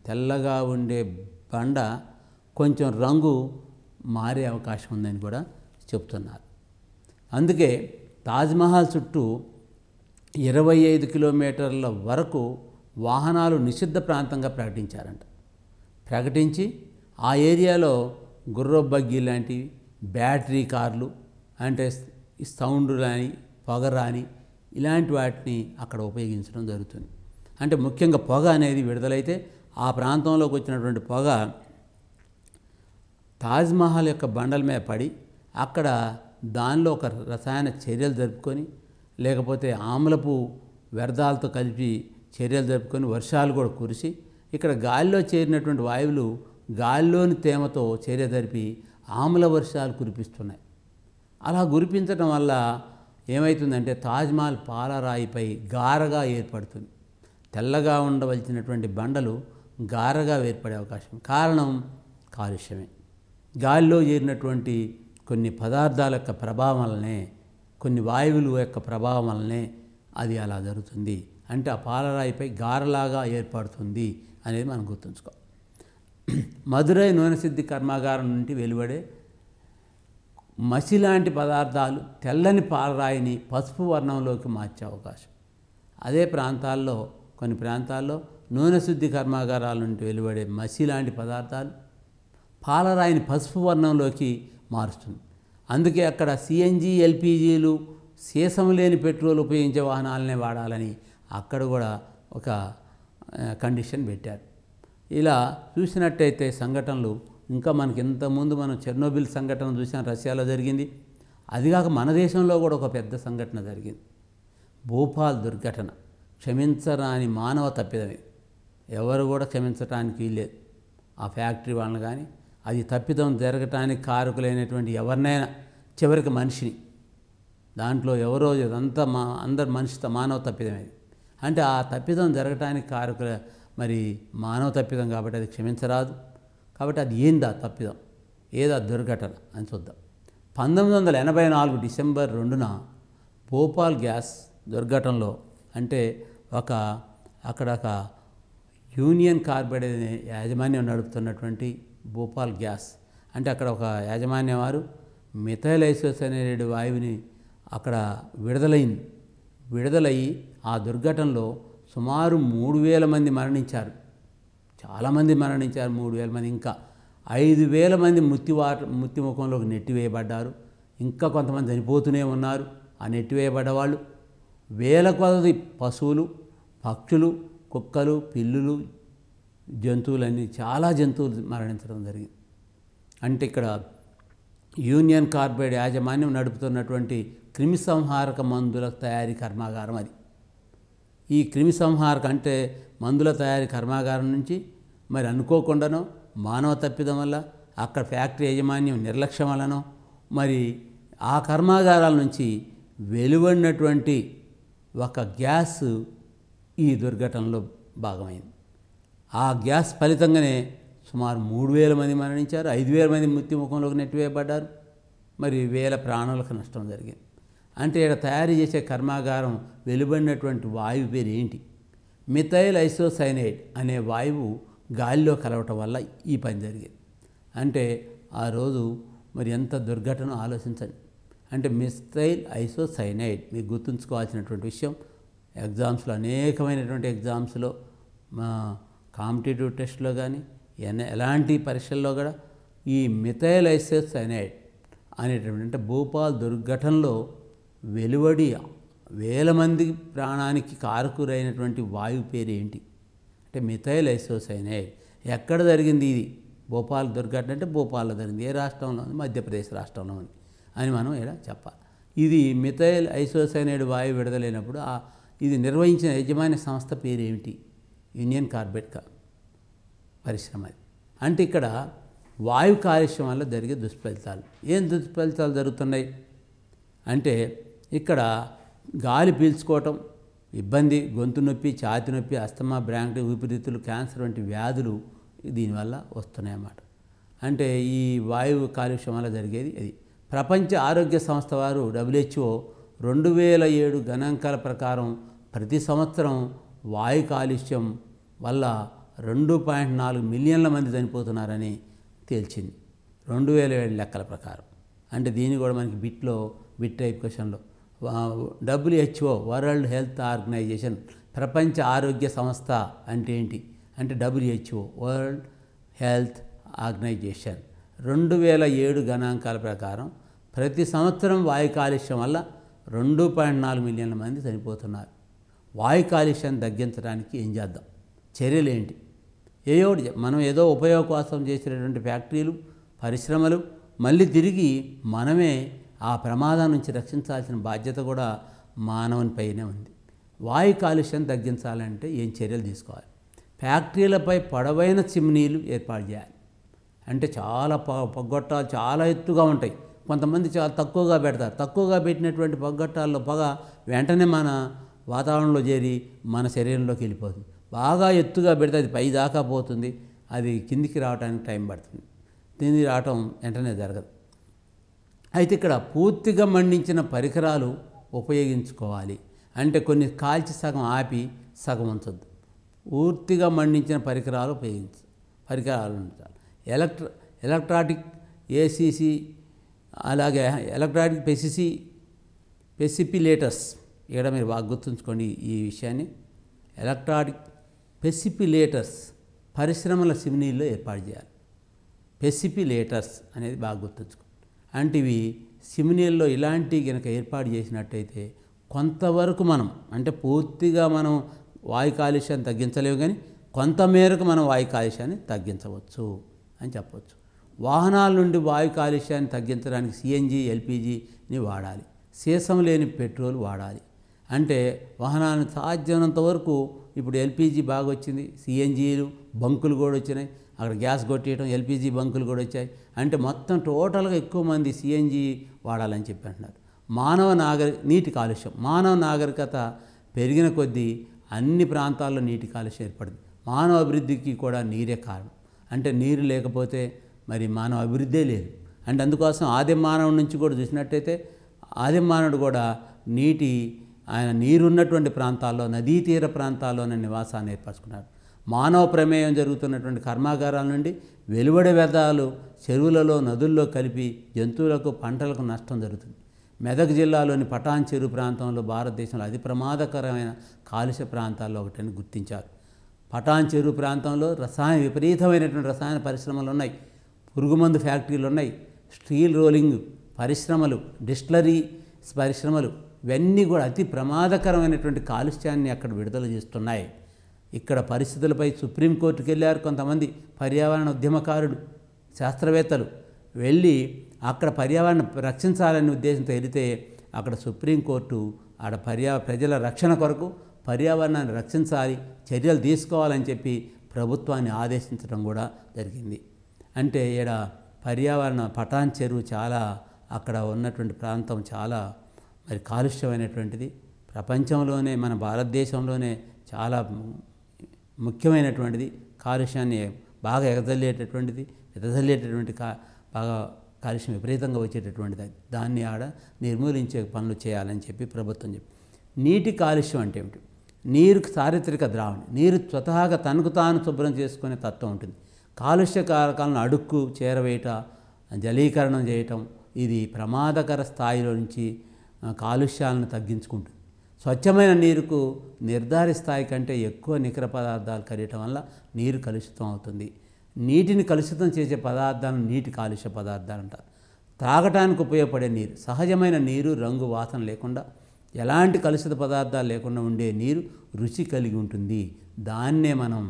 తెల్లగా ఉండే బండ కొంచెం రంగు మారే అవకాశం ఉందని కూడా చెప్తున్నారు అందుకే తాజ్మహల్ చుట్టూ ఇరవై ఐదు కిలోమీటర్ల వరకు వాహనాలు నిషిద్ధ ప్రాంతంగా ప్రకటించారంట ప్రకటించి ఆ ఏరియాలో గుర్ర బగ్గీ లాంటివి బ్యాటరీ కార్లు అంటే సౌండ్ రాని పొగ రాని ఇలాంటి వాటిని అక్కడ ఉపయోగించడం జరుగుతుంది అంటే ముఖ్యంగా పొగ అనేది విడుదలైతే ఆ ప్రాంతంలోకి వచ్చినటువంటి పొగ తాజ్మహల్ యొక్క బండల మీద పడి అక్కడ దానిలో ఒక రసాయన చర్యలు జరుపుకొని లేకపోతే ఆమ్లపు వ్యర్థాలతో కలిపి చర్యలు జరుపుకొని వర్షాలు కూడా కురిసి ఇక్కడ గాలిలో చేరినటువంటి వాయువులు గాలిలోని తేమతో చర్య జరిపి ఆమ్ల వర్షాలు కురిపిస్తున్నాయి అలా కురిపించడం వల్ల ఏమవుతుందంటే తాజ్మహల్ పాలరాయిపై గారగా ఏర్పడుతుంది తెల్లగా ఉండవలసినటువంటి బండలు గారగా ఏర్పడే అవకాశం కారణం కాలుష్యమే గాలిలో చేరినటువంటి కొన్ని పదార్థాల యొక్క ప్రభావం వల్లనే కొన్ని వాయువుల యొక్క ప్రభావం వల్లనే అది అలా జరుగుతుంది అంటే ఆ పాలరాయిపై గారలాగా ఏర్పడుతుంది అనేది మనం గుర్తుంచుకో మధురై నూనె సిద్ధి కర్మాగారం నుండి వెలువడే మసి లాంటి పదార్థాలు తెల్లని పాలరాయిని పసుపు వర్ణంలోకి మార్చే అవకాశం అదే ప్రాంతాల్లో కొన్ని ప్రాంతాల్లో నూనె శుద్ధి కర్మాగారాల నుండి వెలువడే మసి లాంటి పదార్థాలు పాలరాయిని పసుపు వర్ణంలోకి మారుస్తుంది అందుకే అక్కడ సిఎన్జి ఎల్పిజీలు సీసం లేని పెట్రోల్ ఉపయోగించే వాహనాలనే వాడాలని అక్కడ కూడా ఒక కండిషన్ పెట్టారు ఇలా చూసినట్టయితే సంఘటనలు ఇంకా మనకి ఇంతకుముందు మనం చెర్నోబిల్ సంఘటన చూసాం రష్యాలో జరిగింది అదిగాక మన దేశంలో కూడా ఒక పెద్ద సంఘటన జరిగింది భూపాల్ దుర్ఘటన క్షమించరాని మానవ తప్పిదమే ఎవరు కూడా క్షమించటానికి వీల్లేదు ఆ ఫ్యాక్టరీ వాళ్ళని కానీ అది తప్పిదం జరగటానికి కారకులైనటువంటి ఎవరినైనా చివరికి మనిషిని దాంట్లో ఎవరో ఇదంతా మా అందరు మనిషి మానవ తప్పిదమే అంటే ఆ తప్పిదం జరగటానికి కారకుల మరి మానవ తప్పిదం కాబట్టి అది క్షమించరాదు కాబట్టి అది ఏందా తప్పిదం ఏదా దుర్ఘటన అని చూద్దాం పంతొమ్మిది వందల ఎనభై నాలుగు డిసెంబర్ రెండున భోపాల్ గ్యాస్ దుర్ఘటనలో అంటే ఒక అక్కడ ఒక యూనియన్ కార్బైడ్ అనే యాజమాన్యం నడుపుతున్నటువంటి భోపాల్ గ్యాస్ అంటే అక్కడ ఒక యాజమాన్యం వారు మిథైలైసోస్ అనే వాయువుని అక్కడ విడుదలైంది విడుదలయ్యి ఆ దుర్ఘటనలో సుమారు మూడు వేల మంది మరణించారు చాలామంది మరణించారు మూడు వేల మంది ఇంకా ఐదు వేల మంది ముత్తివా ముత్తిముఖంలోకి నెట్టివేయబడ్డారు ఇంకా కొంతమంది చనిపోతూనే ఉన్నారు ఆ నెట్టివేయబడ్డ వాళ్ళు వేల కొలది పశువులు పక్షులు కుక్కలు పిల్లులు జంతువులన్నీ చాలా జంతువులు మరణించడం జరిగింది అంటే ఇక్కడ యూనియన్ కార్బైడ్ యాజమాన్యం నడుపుతున్నటువంటి క్రిమి సంహారక మందుల తయారీ కర్మాగారం అది ఈ క్రిమి సంహారక అంటే మందుల తయారీ కర్మాగారం నుంచి మరి అనుకోకుండానో మానవ తప్పిదం వల్ల అక్కడ ఫ్యాక్టరీ యాజమాన్యం నిర్లక్ష్యం వల్లనో మరి ఆ కర్మాగారాల నుంచి వెలువడినటువంటి ఒక గ్యాస్ ఈ దుర్ఘటనలో భాగమైంది ఆ గ్యాస్ ఫలితంగానే సుమారు మూడు వేల మంది మరణించారు ఐదు వేల మంది మృత్యు ముఖంలోకి నెట్టివేయబడ్డారు మరి వేల ప్రాణులకు నష్టం జరిగింది అంటే ఇక్కడ తయారు చేసే కర్మాగారం వెలువడినటువంటి వాయువు పేరు ఏంటి మిథైల్ ఐసోసైనైడ్ అనే వాయువు గాలిలో కలవటం వల్ల ఈ పని జరిగింది అంటే ఆ రోజు మరి ఎంత దుర్ఘటన ఆలోచించండి అంటే మిథైల్ ఐసోసైనైడ్ మీకు గుర్తుంచుకోవాల్సినటువంటి విషయం ఎగ్జామ్స్లో అనేకమైనటువంటి ఎగ్జామ్స్లో మా కాంపిటేటివ్ టెస్ట్లో కానీ ఎన- ఎలాంటి పరీక్షల్లో కూడా ఈ మిథైల్ ఐసోసైనైడ్ అనేటువంటి అంటే భూపాల్ దుర్ఘటనలో వెలువడి వేల మంది ప్రాణానికి కారకురైనటువంటి వాయువు పేరు ఏంటి అంటే మిథైల్ ఐసోసైనైడ్ ఎక్కడ జరిగింది ఇది భోపాల్ దుర్ఘటన అంటే భోపాల్లో జరిగింది ఏ రాష్ట్రంలో ఉంది మధ్యప్రదేశ్ రాష్ట్రంలో ఉంది అని మనం ఇక్కడ చెప్పాలి ఇది మిథైల్ ఐసోసైనైడ్ వాయువు విడుదలైనప్పుడు ఆ ఇది నిర్వహించిన యజమాని సంస్థ పేరు ఏమిటి యూనియన్ కార్బెట్ కా పరిశ్రమ అది అంటే ఇక్కడ వాయు కాలుష్యం వల్ల జరిగే దుష్ఫలితాలు ఏం దుష్ఫలితాలు జరుగుతున్నాయి అంటే ఇక్కడ గాలి పీల్చుకోవటం ఇబ్బంది గొంతు నొప్పి ఛాతి నొప్పి అస్తమా బ్రాంక్ ఊపిరితిత్తులు క్యాన్సర్ వంటి వ్యాధులు దీనివల్ల వస్తున్నాయి అన్నమాట అంటే ఈ వాయువు కాలుష్యం వల్ల జరిగేది అది ప్రపంచ ఆరోగ్య సంస్థ వారు డబ్ల్యూహెచ్ఓ రెండు వేల ఏడు గణాంకాల ప్రకారం ప్రతి సంవత్సరం వాయు కాలుష్యం వల్ల రెండు పాయింట్ నాలుగు మిలియన్ల మంది చనిపోతున్నారని తేల్చింది రెండు వేల ఏడు లెక్కల ప్రకారం అంటే దీన్ని కూడా మనకి బిట్లో బిట్ టైప్ క్వశ్చన్లో డబ్ల్యూహెచ్ఓ వరల్డ్ హెల్త్ ఆర్గనైజేషన్ ప్రపంచ ఆరోగ్య సంస్థ అంటే ఏంటి అంటే డబ్ల్యూహెచ్ఓ వరల్డ్ హెల్త్ ఆర్గనైజేషన్ రెండు వేల ఏడు గణాంకాల ప్రకారం ప్రతి సంవత్సరం వాయు కాలుష్యం వల్ల రెండు పాయింట్ నాలుగు మిలియన్ల మంది చనిపోతున్నారు వాయు కాలుష్యాన్ని తగ్గించడానికి ఏం చేద్దాం చర్యలు ఏంటి ఏయో ఒకటి చెప్- మనం ఏదో ఉపయోగం కోసం చేసినటువంటి ఫ్యాక్టరీలు పరిశ్రమలు మళ్ళీ తిరిగి మనమే ఆ ప్రమాదం నుంచి రక్షించాల్సిన బాధ్యత కూడా మానవునిపైనే ఉంది వాయు కాలుష్యం తగ్గించాలంటే ఏం చర్యలు తీసుకోవాలి ఫ్యాక్టరీలపై పొడవైన చిమ్నీలు ఏర్పాటు చేయాలి అంటే చాలా ప పొగ్గొట్టాలు చాలా ఎత్తుగా ఉంటాయి కొంతమంది చాలా తక్కువగా పెడతారు తక్కువగా పెట్టినటువంటి పొగ్గొట్టాల్లో పొగ వెంటనే మన వాతావరణంలో చేరి మన శరీరంలోకి వెళ్ళిపోతుంది బాగా ఎత్తుగా పెడితే అది పై దాకా పోతుంది అది కిందికి రావడానికి టైం పడుతుంది కిందికి రావటం వెంటనే జరగదు అయితే ఇక్కడ పూర్తిగా మండించిన పరికరాలు ఉపయోగించుకోవాలి అంటే కొన్ని కాల్చి సగం ఆపి సగం ఉంచొద్దు పూర్తిగా మండించిన పరికరాలు ఉపయోగించ పరికరాలు ఉంచాలి ఎలక్ట్ర ఎలక్ట్రాటిక్ ఏసీసీ అలాగే ఎలక్ట్రానిక్ పెసిసి పెసిపిలేటర్స్ ఇక్కడ మీరు బాగా గుర్తుంచుకోండి ఈ విషయాన్ని ఎలక్ట్రానిక్ పెసిపిలేటర్స్ పరిశ్రమల సిమినీల్లో ఏర్పాటు చేయాలి పెసిపిలేటర్స్ అనేది బాగా గుర్తుంచుకో అంటే ఇవి సిమినీల్లో ఇలాంటి కనుక ఏర్పాటు చేసినట్టయితే కొంతవరకు మనం అంటే పూర్తిగా మనం వాయు కాలుష్యాన్ని తగ్గించలేము కానీ కొంత మేరకు మనం వాయు కాలుష్యాన్ని తగ్గించవచ్చు అని చెప్పవచ్చు వాహనాల నుండి వాయు కాలుష్యాన్ని తగ్గించడానికి సిఎన్జి ఎల్పిజిని వాడాలి సీసం లేని పెట్రోల్ వాడాలి అంటే వాహనాలను సాధ్యమైనంత వరకు ఇప్పుడు ఎల్పిజి బాగా వచ్చింది సిఎన్జీలు బంకులు కూడా వచ్చినాయి అక్కడ గ్యాస్ కొట్టేయడం ఎల్పిజి బంకులు కూడా వచ్చాయి అంటే మొత్తం టోటల్గా ఎక్కువ మంది సిఎన్జి వాడాలని చెప్పి అంటున్నారు మానవ నాగరి నీటి కాలుష్యం మానవ నాగరికత పెరిగిన కొద్దీ అన్ని ప్రాంతాల్లో నీటి కాలుష్యం ఏర్పడింది మానవ అభివృద్ధికి కూడా నీరే కారణం అంటే నీరు లేకపోతే మరి మానవ అభివృద్ధే లేదు అంటే అందుకోసం ఆది మానవుడి నుంచి కూడా చూసినట్టయితే ఆది మానవుడు కూడా నీటి ఆయన నీరున్నటువంటి ప్రాంతాల్లో నదీ తీర ప్రాంతాల్లోనే నివాసాన్ని ఏర్పరచుకున్నాడు మానవ ప్రమేయం జరుగుతున్నటువంటి కర్మాగారాల నుండి వెలువడే వ్యర్థాలు చెరువులలో నదుల్లో కలిపి జంతువులకు పంటలకు నష్టం జరుగుతుంది మెదక్ జిల్లాలోని పటాన్ చెరువు ప్రాంతంలో భారతదేశంలో అతి ప్రమాదకరమైన కాలుష్య ప్రాంతాల్లో ఒకటని గుర్తించారు పటాన్ చెరువు ప్రాంతంలో రసాయన విపరీతమైనటువంటి రసాయన పరిశ్రమలు ఉన్నాయి పురుగుమందు ఫ్యాక్టరీలు ఉన్నాయి స్టీల్ రోలింగ్ పరిశ్రమలు డిస్టిలరీ పరిశ్రమలు ఇవన్నీ కూడా అతి ప్రమాదకరమైనటువంటి కాలుష్యాన్ని అక్కడ విడుదల చేస్తున్నాయి ఇక్కడ పరిస్థితులపై సుప్రీంకోర్టుకు వెళ్ళారు కొంతమంది పర్యావరణ ఉద్యమకారులు శాస్త్రవేత్తలు వెళ్ళి అక్కడ పర్యావరణ రక్షించాలనే ఉద్దేశంతో వెళితే అక్కడ సుప్రీంకోర్టు ఆడ పర్యా ప్రజల రక్షణ కొరకు పర్యావరణాన్ని రక్షించాలి చర్యలు తీసుకోవాలని చెప్పి ప్రభుత్వాన్ని ఆదేశించడం కూడా జరిగింది అంటే ఈడ పర్యావరణ పటాన్ చెరువు చాలా అక్కడ ఉన్నటువంటి ప్రాంతం చాలా మరి కాలుష్యమైనటువంటిది ప్రపంచంలోనే మన భారతదేశంలోనే చాలా ముఖ్యమైనటువంటిది కాలుష్యాన్ని బాగా ఎగదల్లేటటువంటిది ఎదజల్లేటటువంటి కా బాగా కాలుష్యం విపరీతంగా వచ్చేటటువంటిది అది దాన్ని ఆడ నిర్మూలించే పనులు చేయాలని చెప్పి ప్రభుత్వం చెప్పి నీటి కాలుష్యం అంటే ఏమిటి నీరు చారిత్రక ద్రావణి నీరు స్వతహాగా తనకు తాను శుభ్రం చేసుకునే తత్వం ఉంటుంది కాలుష్య కారకాలను అడుక్కు చేరవేయట జలీకరణం చేయటం ఇది ప్రమాదకర స్థాయిలో నుంచి ఆ, కాలుష్యాలను తగ్గించుకుంటుంది స్వచ్ఛమైన నీరుకు నిర్ధారిత స్థాయి కంటే ఎక్కువ నికర పదార్థాలు కరియటం వల్ల నీరు కలుషితం అవుతుంది నీటిని కలుషితం చేసే పదార్థాలను నీటి కాలుష్య పదార్థాలు అంటారు త్రాగటానికి ఉపయోగపడే నీరు సహజమైన నీరు రంగు వాసన లేకుండా ఎలాంటి కలుషిత పదార్థాలు లేకుండా ఉండే నీరు రుచి కలిగి ఉంటుంది దాన్నే మనం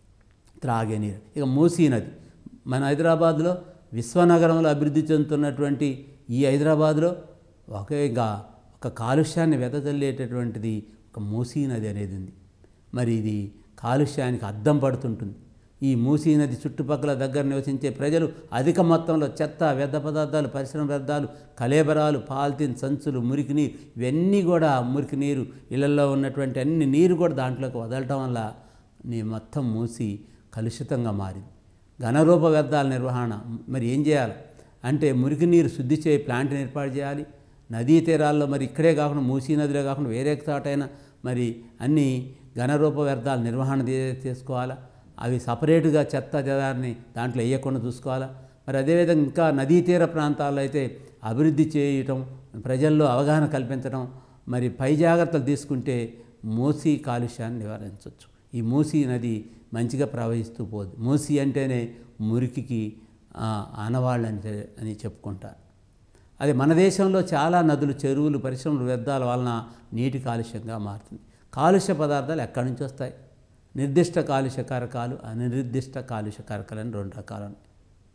త్రాగే నీరు ఇక మూసీ నది మన హైదరాబాద్లో విశ్వనగరంలో అభివృద్ధి చెందుతున్నటువంటి ఈ హైదరాబాద్లో ఒకే ఇంకా ఒక కాలుష్యాన్ని వెదజల్లేటటువంటిది ఒక మూసీ నది అనేది ఉంది మరి ఇది కాలుష్యానికి అద్దం పడుతుంటుంది ఈ మూసీ నది చుట్టుపక్కల దగ్గర నివసించే ప్రజలు అధిక మొత్తంలో చెత్త వ్యర్థ పదార్థాలు పరిశ్రమ వ్యర్థాలు కలేబరాలు పాలిథిన్ సంచులు మురికి నీరు ఇవన్నీ కూడా మురికి నీరు ఇళ్లలో ఉన్నటువంటి అన్ని నీరు కూడా దాంట్లోకి వదలటం వల్ల నీ మొత్తం మూసి కలుషితంగా మారింది ఘనరూప వ్యర్థాల నిర్వహణ మరి ఏం చేయాలి అంటే మురికి నీరు శుద్ధి చేయ ప్లాంట్ని ఏర్పాటు చేయాలి నదీ తీరాల్లో మరి ఇక్కడే కాకుండా మూసీ నదిలో కాకుండా వేరే చోటైనా మరి అన్ని ఘనరూప వ్యర్థాల నిర్వహణ చే- చేసుకోవాలా అవి సపరేటుగా చెత్త చెదారిని దాంట్లో వేయకుండా చూసుకోవాలా మరి అదేవిధంగా ఇంకా నదీ తీర ప్రాంతాల్లో అయితే అభివృద్ధి చేయటం ప్రజల్లో అవగాహన కల్పించడం మరి పై జాగ్రత్తలు తీసుకుంటే మూసీ కాలుష్యాన్ని నివారించవచ్చు ఈ మూసీ నది మంచిగా ప్రవహిస్తూ పోదు మూసీ అంటేనే మురికికి ఆ, ఆనవాళ్ళు అని అని చెప్పుకుంటారు అది మన దేశంలో చాలా నదులు చెరువులు పరిశ్రమలు వ్యర్థాల వలన నీటి కాలుష్యంగా మారుతుంది కాలుష్య పదార్థాలు ఎక్కడి నుంచి వస్తాయి నిర్దిష్ట కాలుష్య కారకాలు అనిర్దిష్ట కాలుష్య కారకాలు అని రెండు రకాలు ఉన్నాయి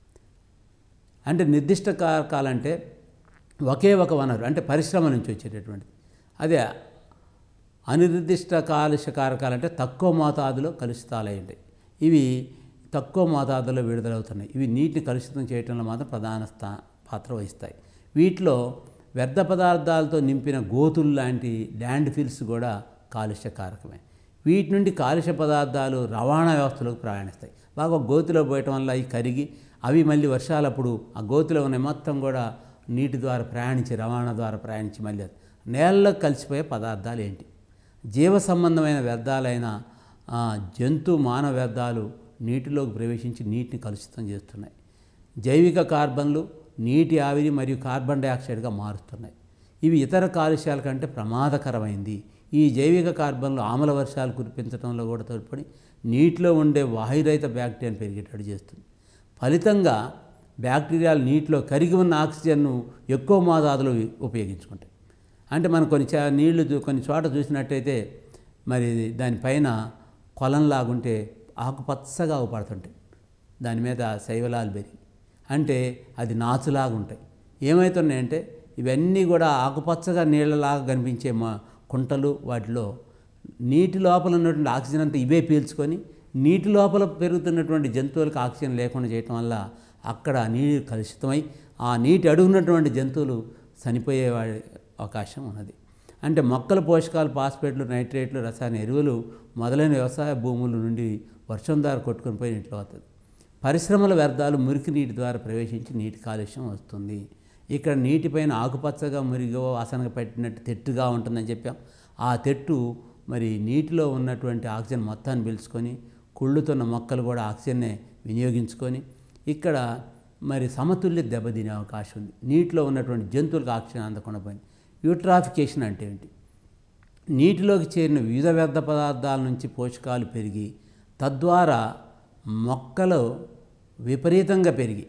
అంటే నిర్దిష్ట కారకాలంటే ఒకే ఒక వనరు అంటే పరిశ్రమ నుంచి వచ్చేటటువంటిది అదే అనిర్దిష్ట కాలుష్య కారకాలంటే తక్కువ మోతాదులో కలుషితాలు అయి ఉంటాయి ఇవి తక్కువ మోతాదులో విడుదలవుతున్నాయి ఇవి నీటిని కలుషితం చేయడంలో మాత్రం ప్రధాన స్థా పాత్ర వహిస్తాయి వీటిలో వ్యర్థ పదార్థాలతో నింపిన గోతులు లాంటి ల్యాండ్ ఫిల్స్ కూడా కాలుష్య కారకమే వీటి నుండి కాలుష్య పదార్థాలు రవాణా వ్యవస్థలోకి ప్రయాణిస్తాయి బాగా గోతిలో పోయటం వల్ల అవి కరిగి అవి మళ్ళీ వర్షాలప్పుడు ఆ గోతిలో ఉన్న మొత్తం కూడా నీటి ద్వారా ప్రయాణించి రవాణా ద్వారా ప్రయాణించి మళ్ళీ నేలలో కలిసిపోయే పదార్థాలు ఏంటి జీవ సంబంధమైన వ్యర్థాలైన ఆ, జంతు మానవ వ్యర్థాలు నీటిలోకి ప్రవేశించి నీటిని కలుషితం చేస్తున్నాయి జైవిక కార్బన్లు నీటి ఆవిరి మరియు కార్బన్ డైఆక్సైడ్గా మారుస్తున్నాయి ఇవి ఇతర కాలుష్యాల కంటే ప్రమాదకరమైంది ఈ జైవిక కార్బన్లు ఆమ్ల వర్షాలు కురిపించడంలో కూడా తోడ్పడి నీటిలో ఉండే వాయురహిత బ్యాక్టీరియాను పెరిగేటట్టు చేస్తుంది ఫలితంగా బ్యాక్టీరియాలు నీటిలో కరిగి ఉన్న ఆక్సిజన్ను ఎక్కువ మోతాదులో ఉపయోగించుకుంటాయి అంటే మనం కొన్ని చా నీళ్లు చూ- కొన్ని చోట చూసినట్టయితే మరి దానిపైన కొలంలాగుంటే ఆకుపచ్చగా పడుతుంటాయి దాని మీద శైవలాలు పెరిగి అంటే అది నాచులాగా ఉంటాయి ఏమవుతున్నాయంటే ఇవన్నీ కూడా ఆకుపచ్చగా నీళ్ళలాగా కనిపించే మా కుంటలు వాటిలో నీటి లోపల ఉన్నటువంటి ఆక్సిజన్ అంతా ఇవే పీల్చుకొని నీటి లోపల పెరుగుతున్నటువంటి జంతువులకు ఆక్సిజన్ లేకుండా చేయటం వల్ల అక్కడ నీరు కలుషితమై ఆ నీటి అడుగున్నటువంటి జంతువులు చనిపోయే వా- అవకాశం ఉన్నది అంటే మొక్కల పోషకాలు ఫాస్ఫేట్లు నైట్రేట్లు రసాయన ఎరువులు మొదలైన వ్యవసాయ భూముల నుండి వర్షం ద్వారా కొట్టుకొని పోయి నీటిలో అవుతుంది పరిశ్రమల వ్యర్థాలు మురికి నీటి ద్వారా ప్రవేశించి నీటి కాలుష్యం వస్తుంది ఇక్కడ నీటిపైన ఆకుపచ్చగా మురిగో వాసనగా పెట్టినట్టు తెట్టుగా ఉంటుందని చెప్పాం ఆ తెట్టు మరి నీటిలో ఉన్నటువంటి ఆక్సిజన్ మొత్తాన్ని పీల్చుకొని కుళ్ళుతున్న మొక్కలు కూడా ఆక్సిజన్నే వినియోగించుకొని ఇక్కడ మరి సమతుల్య దెబ్బతినే అవకాశం ఉంది నీటిలో ఉన్నటువంటి జంతువులకు ఆక్సిజన్ అందకుండా పోయింది యూట్రాఫికేషన్ అంటే ఏంటి నీటిలోకి చేరిన వివిధ వ్యర్థ పదార్థాల నుంచి పోషకాలు పెరిగి తద్వారా మొక్కలు విపరీతంగా పెరిగి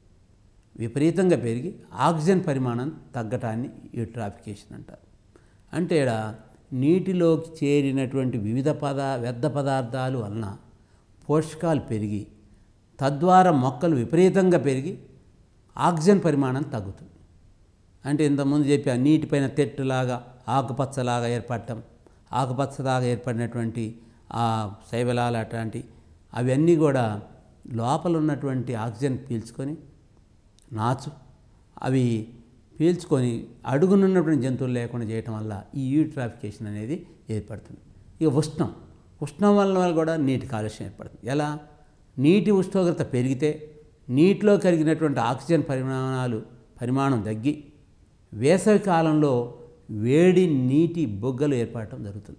విపరీతంగా పెరిగి ఆక్సిజన్ పరిమాణం తగ్గటాన్ని యూట్రాఫికేషన్ అంటారు అంటే ఈడ నీటిలోకి చేరినటువంటి వివిధ పద వ్యర్థ పదార్థాలు వలన పోషకాలు పెరిగి తద్వారా మొక్కలు విపరీతంగా పెరిగి ఆక్సిజన్ పరిమాణం తగ్గుతుంది అంటే ఇంతకుముందు చెప్పా నీటిపైన తెట్టులాగా ఆకుపచ్చలాగా ఏర్పడటం ఆకుపచ్చలాగా ఏర్పడినటువంటి ఆ శైవలాలు అట్లాంటి అవన్నీ కూడా లోపల ఉన్నటువంటి ఆక్సిజన్ పీల్చుకొని నాచు అవి పీల్చుకొని అడుగునున్నటువంటి జంతువులు లేకుండా చేయటం వల్ల ఈ యూట్రాఫికేషన్ అనేది ఏర్పడుతుంది ఇక ఉష్ణం ఉష్ణం వల్ల కూడా నీటి కాలుష్యం ఏర్పడుతుంది ఎలా నీటి ఉష్ణోగ్రత పెరిగితే నీటిలో కరిగినటువంటి ఆక్సిజన్ పరిమాణాలు పరిమాణం తగ్గి వేసవి కాలంలో వేడి నీటి బొగ్గలు ఏర్పడటం జరుగుతుంది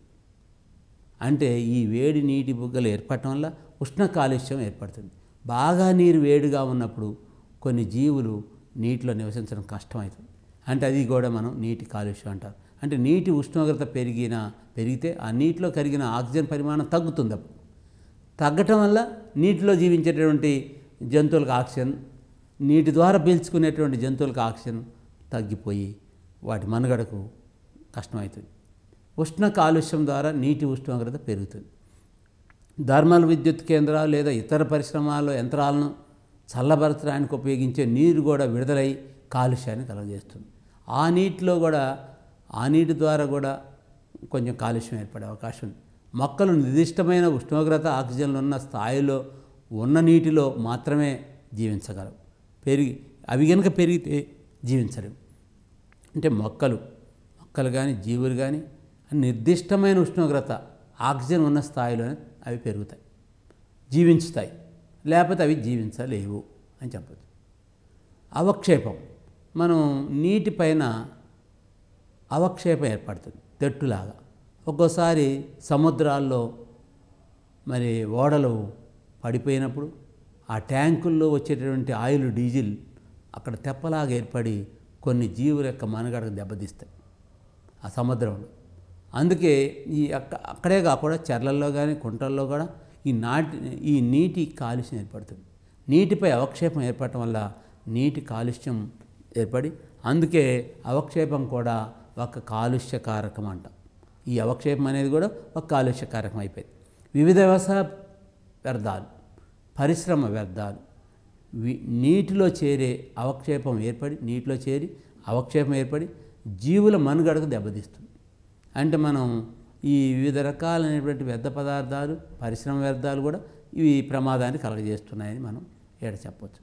అంటే ఈ వేడి నీటి బుగ్గలు ఏర్పడటం వల్ల ఉష్ణ కాలుష్యం ఏర్పడుతుంది బాగా నీరు వేడిగా ఉన్నప్పుడు కొన్ని జీవులు నీటిలో నివసించడం కష్టమవుతుంది అంటే అది కూడా మనం నీటి కాలుష్యం అంటారు అంటే నీటి ఉష్ణోగ్రత పెరిగిన పెరిగితే ఆ నీటిలో కరిగిన ఆక్సిజన్ పరిమాణం తగ్గుతుంది అప్పుడు తగ్గటం వల్ల నీటిలో జీవించేటటువంటి జంతువులకు ఆక్సిజన్ నీటి ద్వారా పీల్చుకునేటువంటి జంతువులకు ఆక్సిజన్ తగ్గిపోయి వాటి మనుగడకు కష్టమవుతుంది ఉష్ణ కాలుష్యం ద్వారా నీటి ఉష్ణోగ్రత పెరుగుతుంది థర్మల్ విద్యుత్ కేంద్రాలు లేదా ఇతర పరిశ్రమాల్లో యంత్రాలను చల్లబరచడానికి ఉపయోగించే నీరు కూడా విడుదలై కాలుష్యాన్ని కలుగజేస్తుంది ఆ నీటిలో కూడా ఆ నీటి ద్వారా కూడా కొంచెం కాలుష్యం ఏర్పడే అవకాశం ఉంది మొక్కలు నిర్దిష్టమైన ఉష్ణోగ్రత ఆక్సిజన్లు ఉన్న స్థాయిలో ఉన్న నీటిలో మాత్రమే జీవించగలవు పెరిగి అవి కనుక పెరిగితే జీవించలేవు అంటే మొక్కలు మొక్కలు కానీ జీవులు కానీ నిర్దిష్టమైన ఉష్ణోగ్రత ఆక్సిజన్ ఉన్న స్థాయిలోనే అవి పెరుగుతాయి జీవించుతాయి లేకపోతే అవి జీవించలేవు అని చెప్పచ్చు అవక్షేపం మనం నీటిపైన అవక్షేపం ఏర్పడుతుంది తెట్టులాగా ఒక్కోసారి సముద్రాల్లో మరి ఓడలు పడిపోయినప్పుడు ఆ ట్యాంకుల్లో వచ్చేటటువంటి ఆయిల్ డీజిల్ అక్కడ తెప్పలాగా ఏర్పడి కొన్ని జీవుల యొక్క మనుగడకు దెబ్బతీస్తాయి ఆ సముద్రంలో అందుకే ఈ అక్క అక్కడే కాకుండా చెర్లల్లో కానీ కుంటల్లో కూడా ఈ నాటి ఈ నీటి కాలుష్యం ఏర్పడుతుంది నీటిపై అవక్షేపం ఏర్పడటం వల్ల నీటి కాలుష్యం ఏర్పడి అందుకే అవక్షేపం కూడా ఒక కాలుష్య కారకం అంట ఈ అవక్షేపం అనేది కూడా ఒక కాలుష్య కారకం అయిపోయింది వివిధ వ్యవసాయ వ్యర్థాలు పరిశ్రమ వ్యర్థాలు వి- నీటిలో చేరే అవక్షేపం ఏర్పడి నీటిలో చేరి అవక్షేపం ఏర్పడి జీవుల మనుగడకు దెబ్బతీస్తుంది అంటే మనం ఈ వివిధ రకాలైనటువంటి వ్యర్థ పదార్థాలు పరిశ్రమ వ్యర్థాలు కూడా ఇవి ప్రమాదాన్ని కలగజేస్తున్నాయని మనం ఏడ చెప్పవచ్చు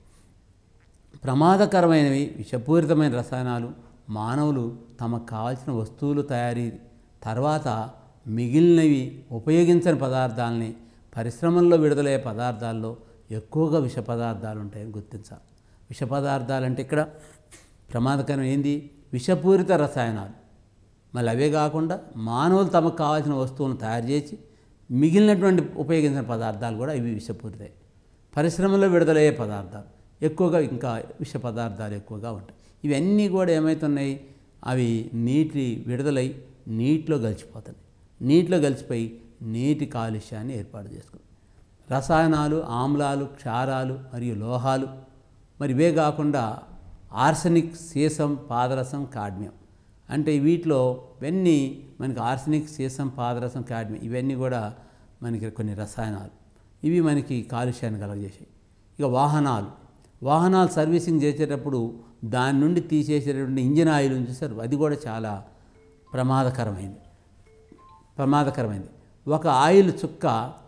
ప్రమాదకరమైనవి విషపూరితమైన రసాయనాలు మానవులు తమకు కావాల్సిన వస్తువులు తయారీ తర్వాత మిగిలినవి ఉపయోగించని పదార్థాలని పరిశ్రమల్లో విడుదలయ్యే పదార్థాల్లో ఎక్కువగా విష పదార్థాలు ఉంటాయని గుర్తించాలి విష పదార్థాలు అంటే ఇక్కడ ప్రమాదకరం ఏంది విషపూరిత రసాయనాలు మళ్ళీ అవే కాకుండా మానవులు తమకు కావాల్సిన వస్తువులను తయారు చేసి మిగిలినటువంటి ఉపయోగించిన పదార్థాలు కూడా ఇవి విషపూరితాయి పరిశ్రమలో విడుదలయ్యే పదార్థాలు ఎక్కువగా ఇంకా విష పదార్థాలు ఎక్కువగా ఉంటాయి ఇవన్నీ కూడా ఏమవుతున్నాయి అవి నీటి విడుదలై నీటిలో కలిసిపోతున్నాయి నీటిలో కలిసిపోయి నీటి కాలుష్యాన్ని ఏర్పాటు చేసుకుంది రసాయనాలు ఆమ్లాలు క్షారాలు మరియు లోహాలు మరి ఇవే కాకుండా ఆర్సనిక్ సీసం పాదరసం కాడ్మియం అంటే వీటిలో ఇవన్నీ మనకి ఆర్సనిక్ సీసం పాదరసం కాడ్మియం ఇవన్నీ కూడా మనకి కొన్ని రసాయనాలు ఇవి మనకి కాలుష్యాన్ని కలగజేసాయి ఇక వాహనాలు వాహనాలు సర్వీసింగ్ చేసేటప్పుడు దాని నుండి తీసేసేటటువంటి ఇంజిన్ ఆయిల్ చూసారు అది కూడా చాలా ప్రమాదకరమైంది ప్రమాదకరమైంది ఒక ఆయిల్ చుక్క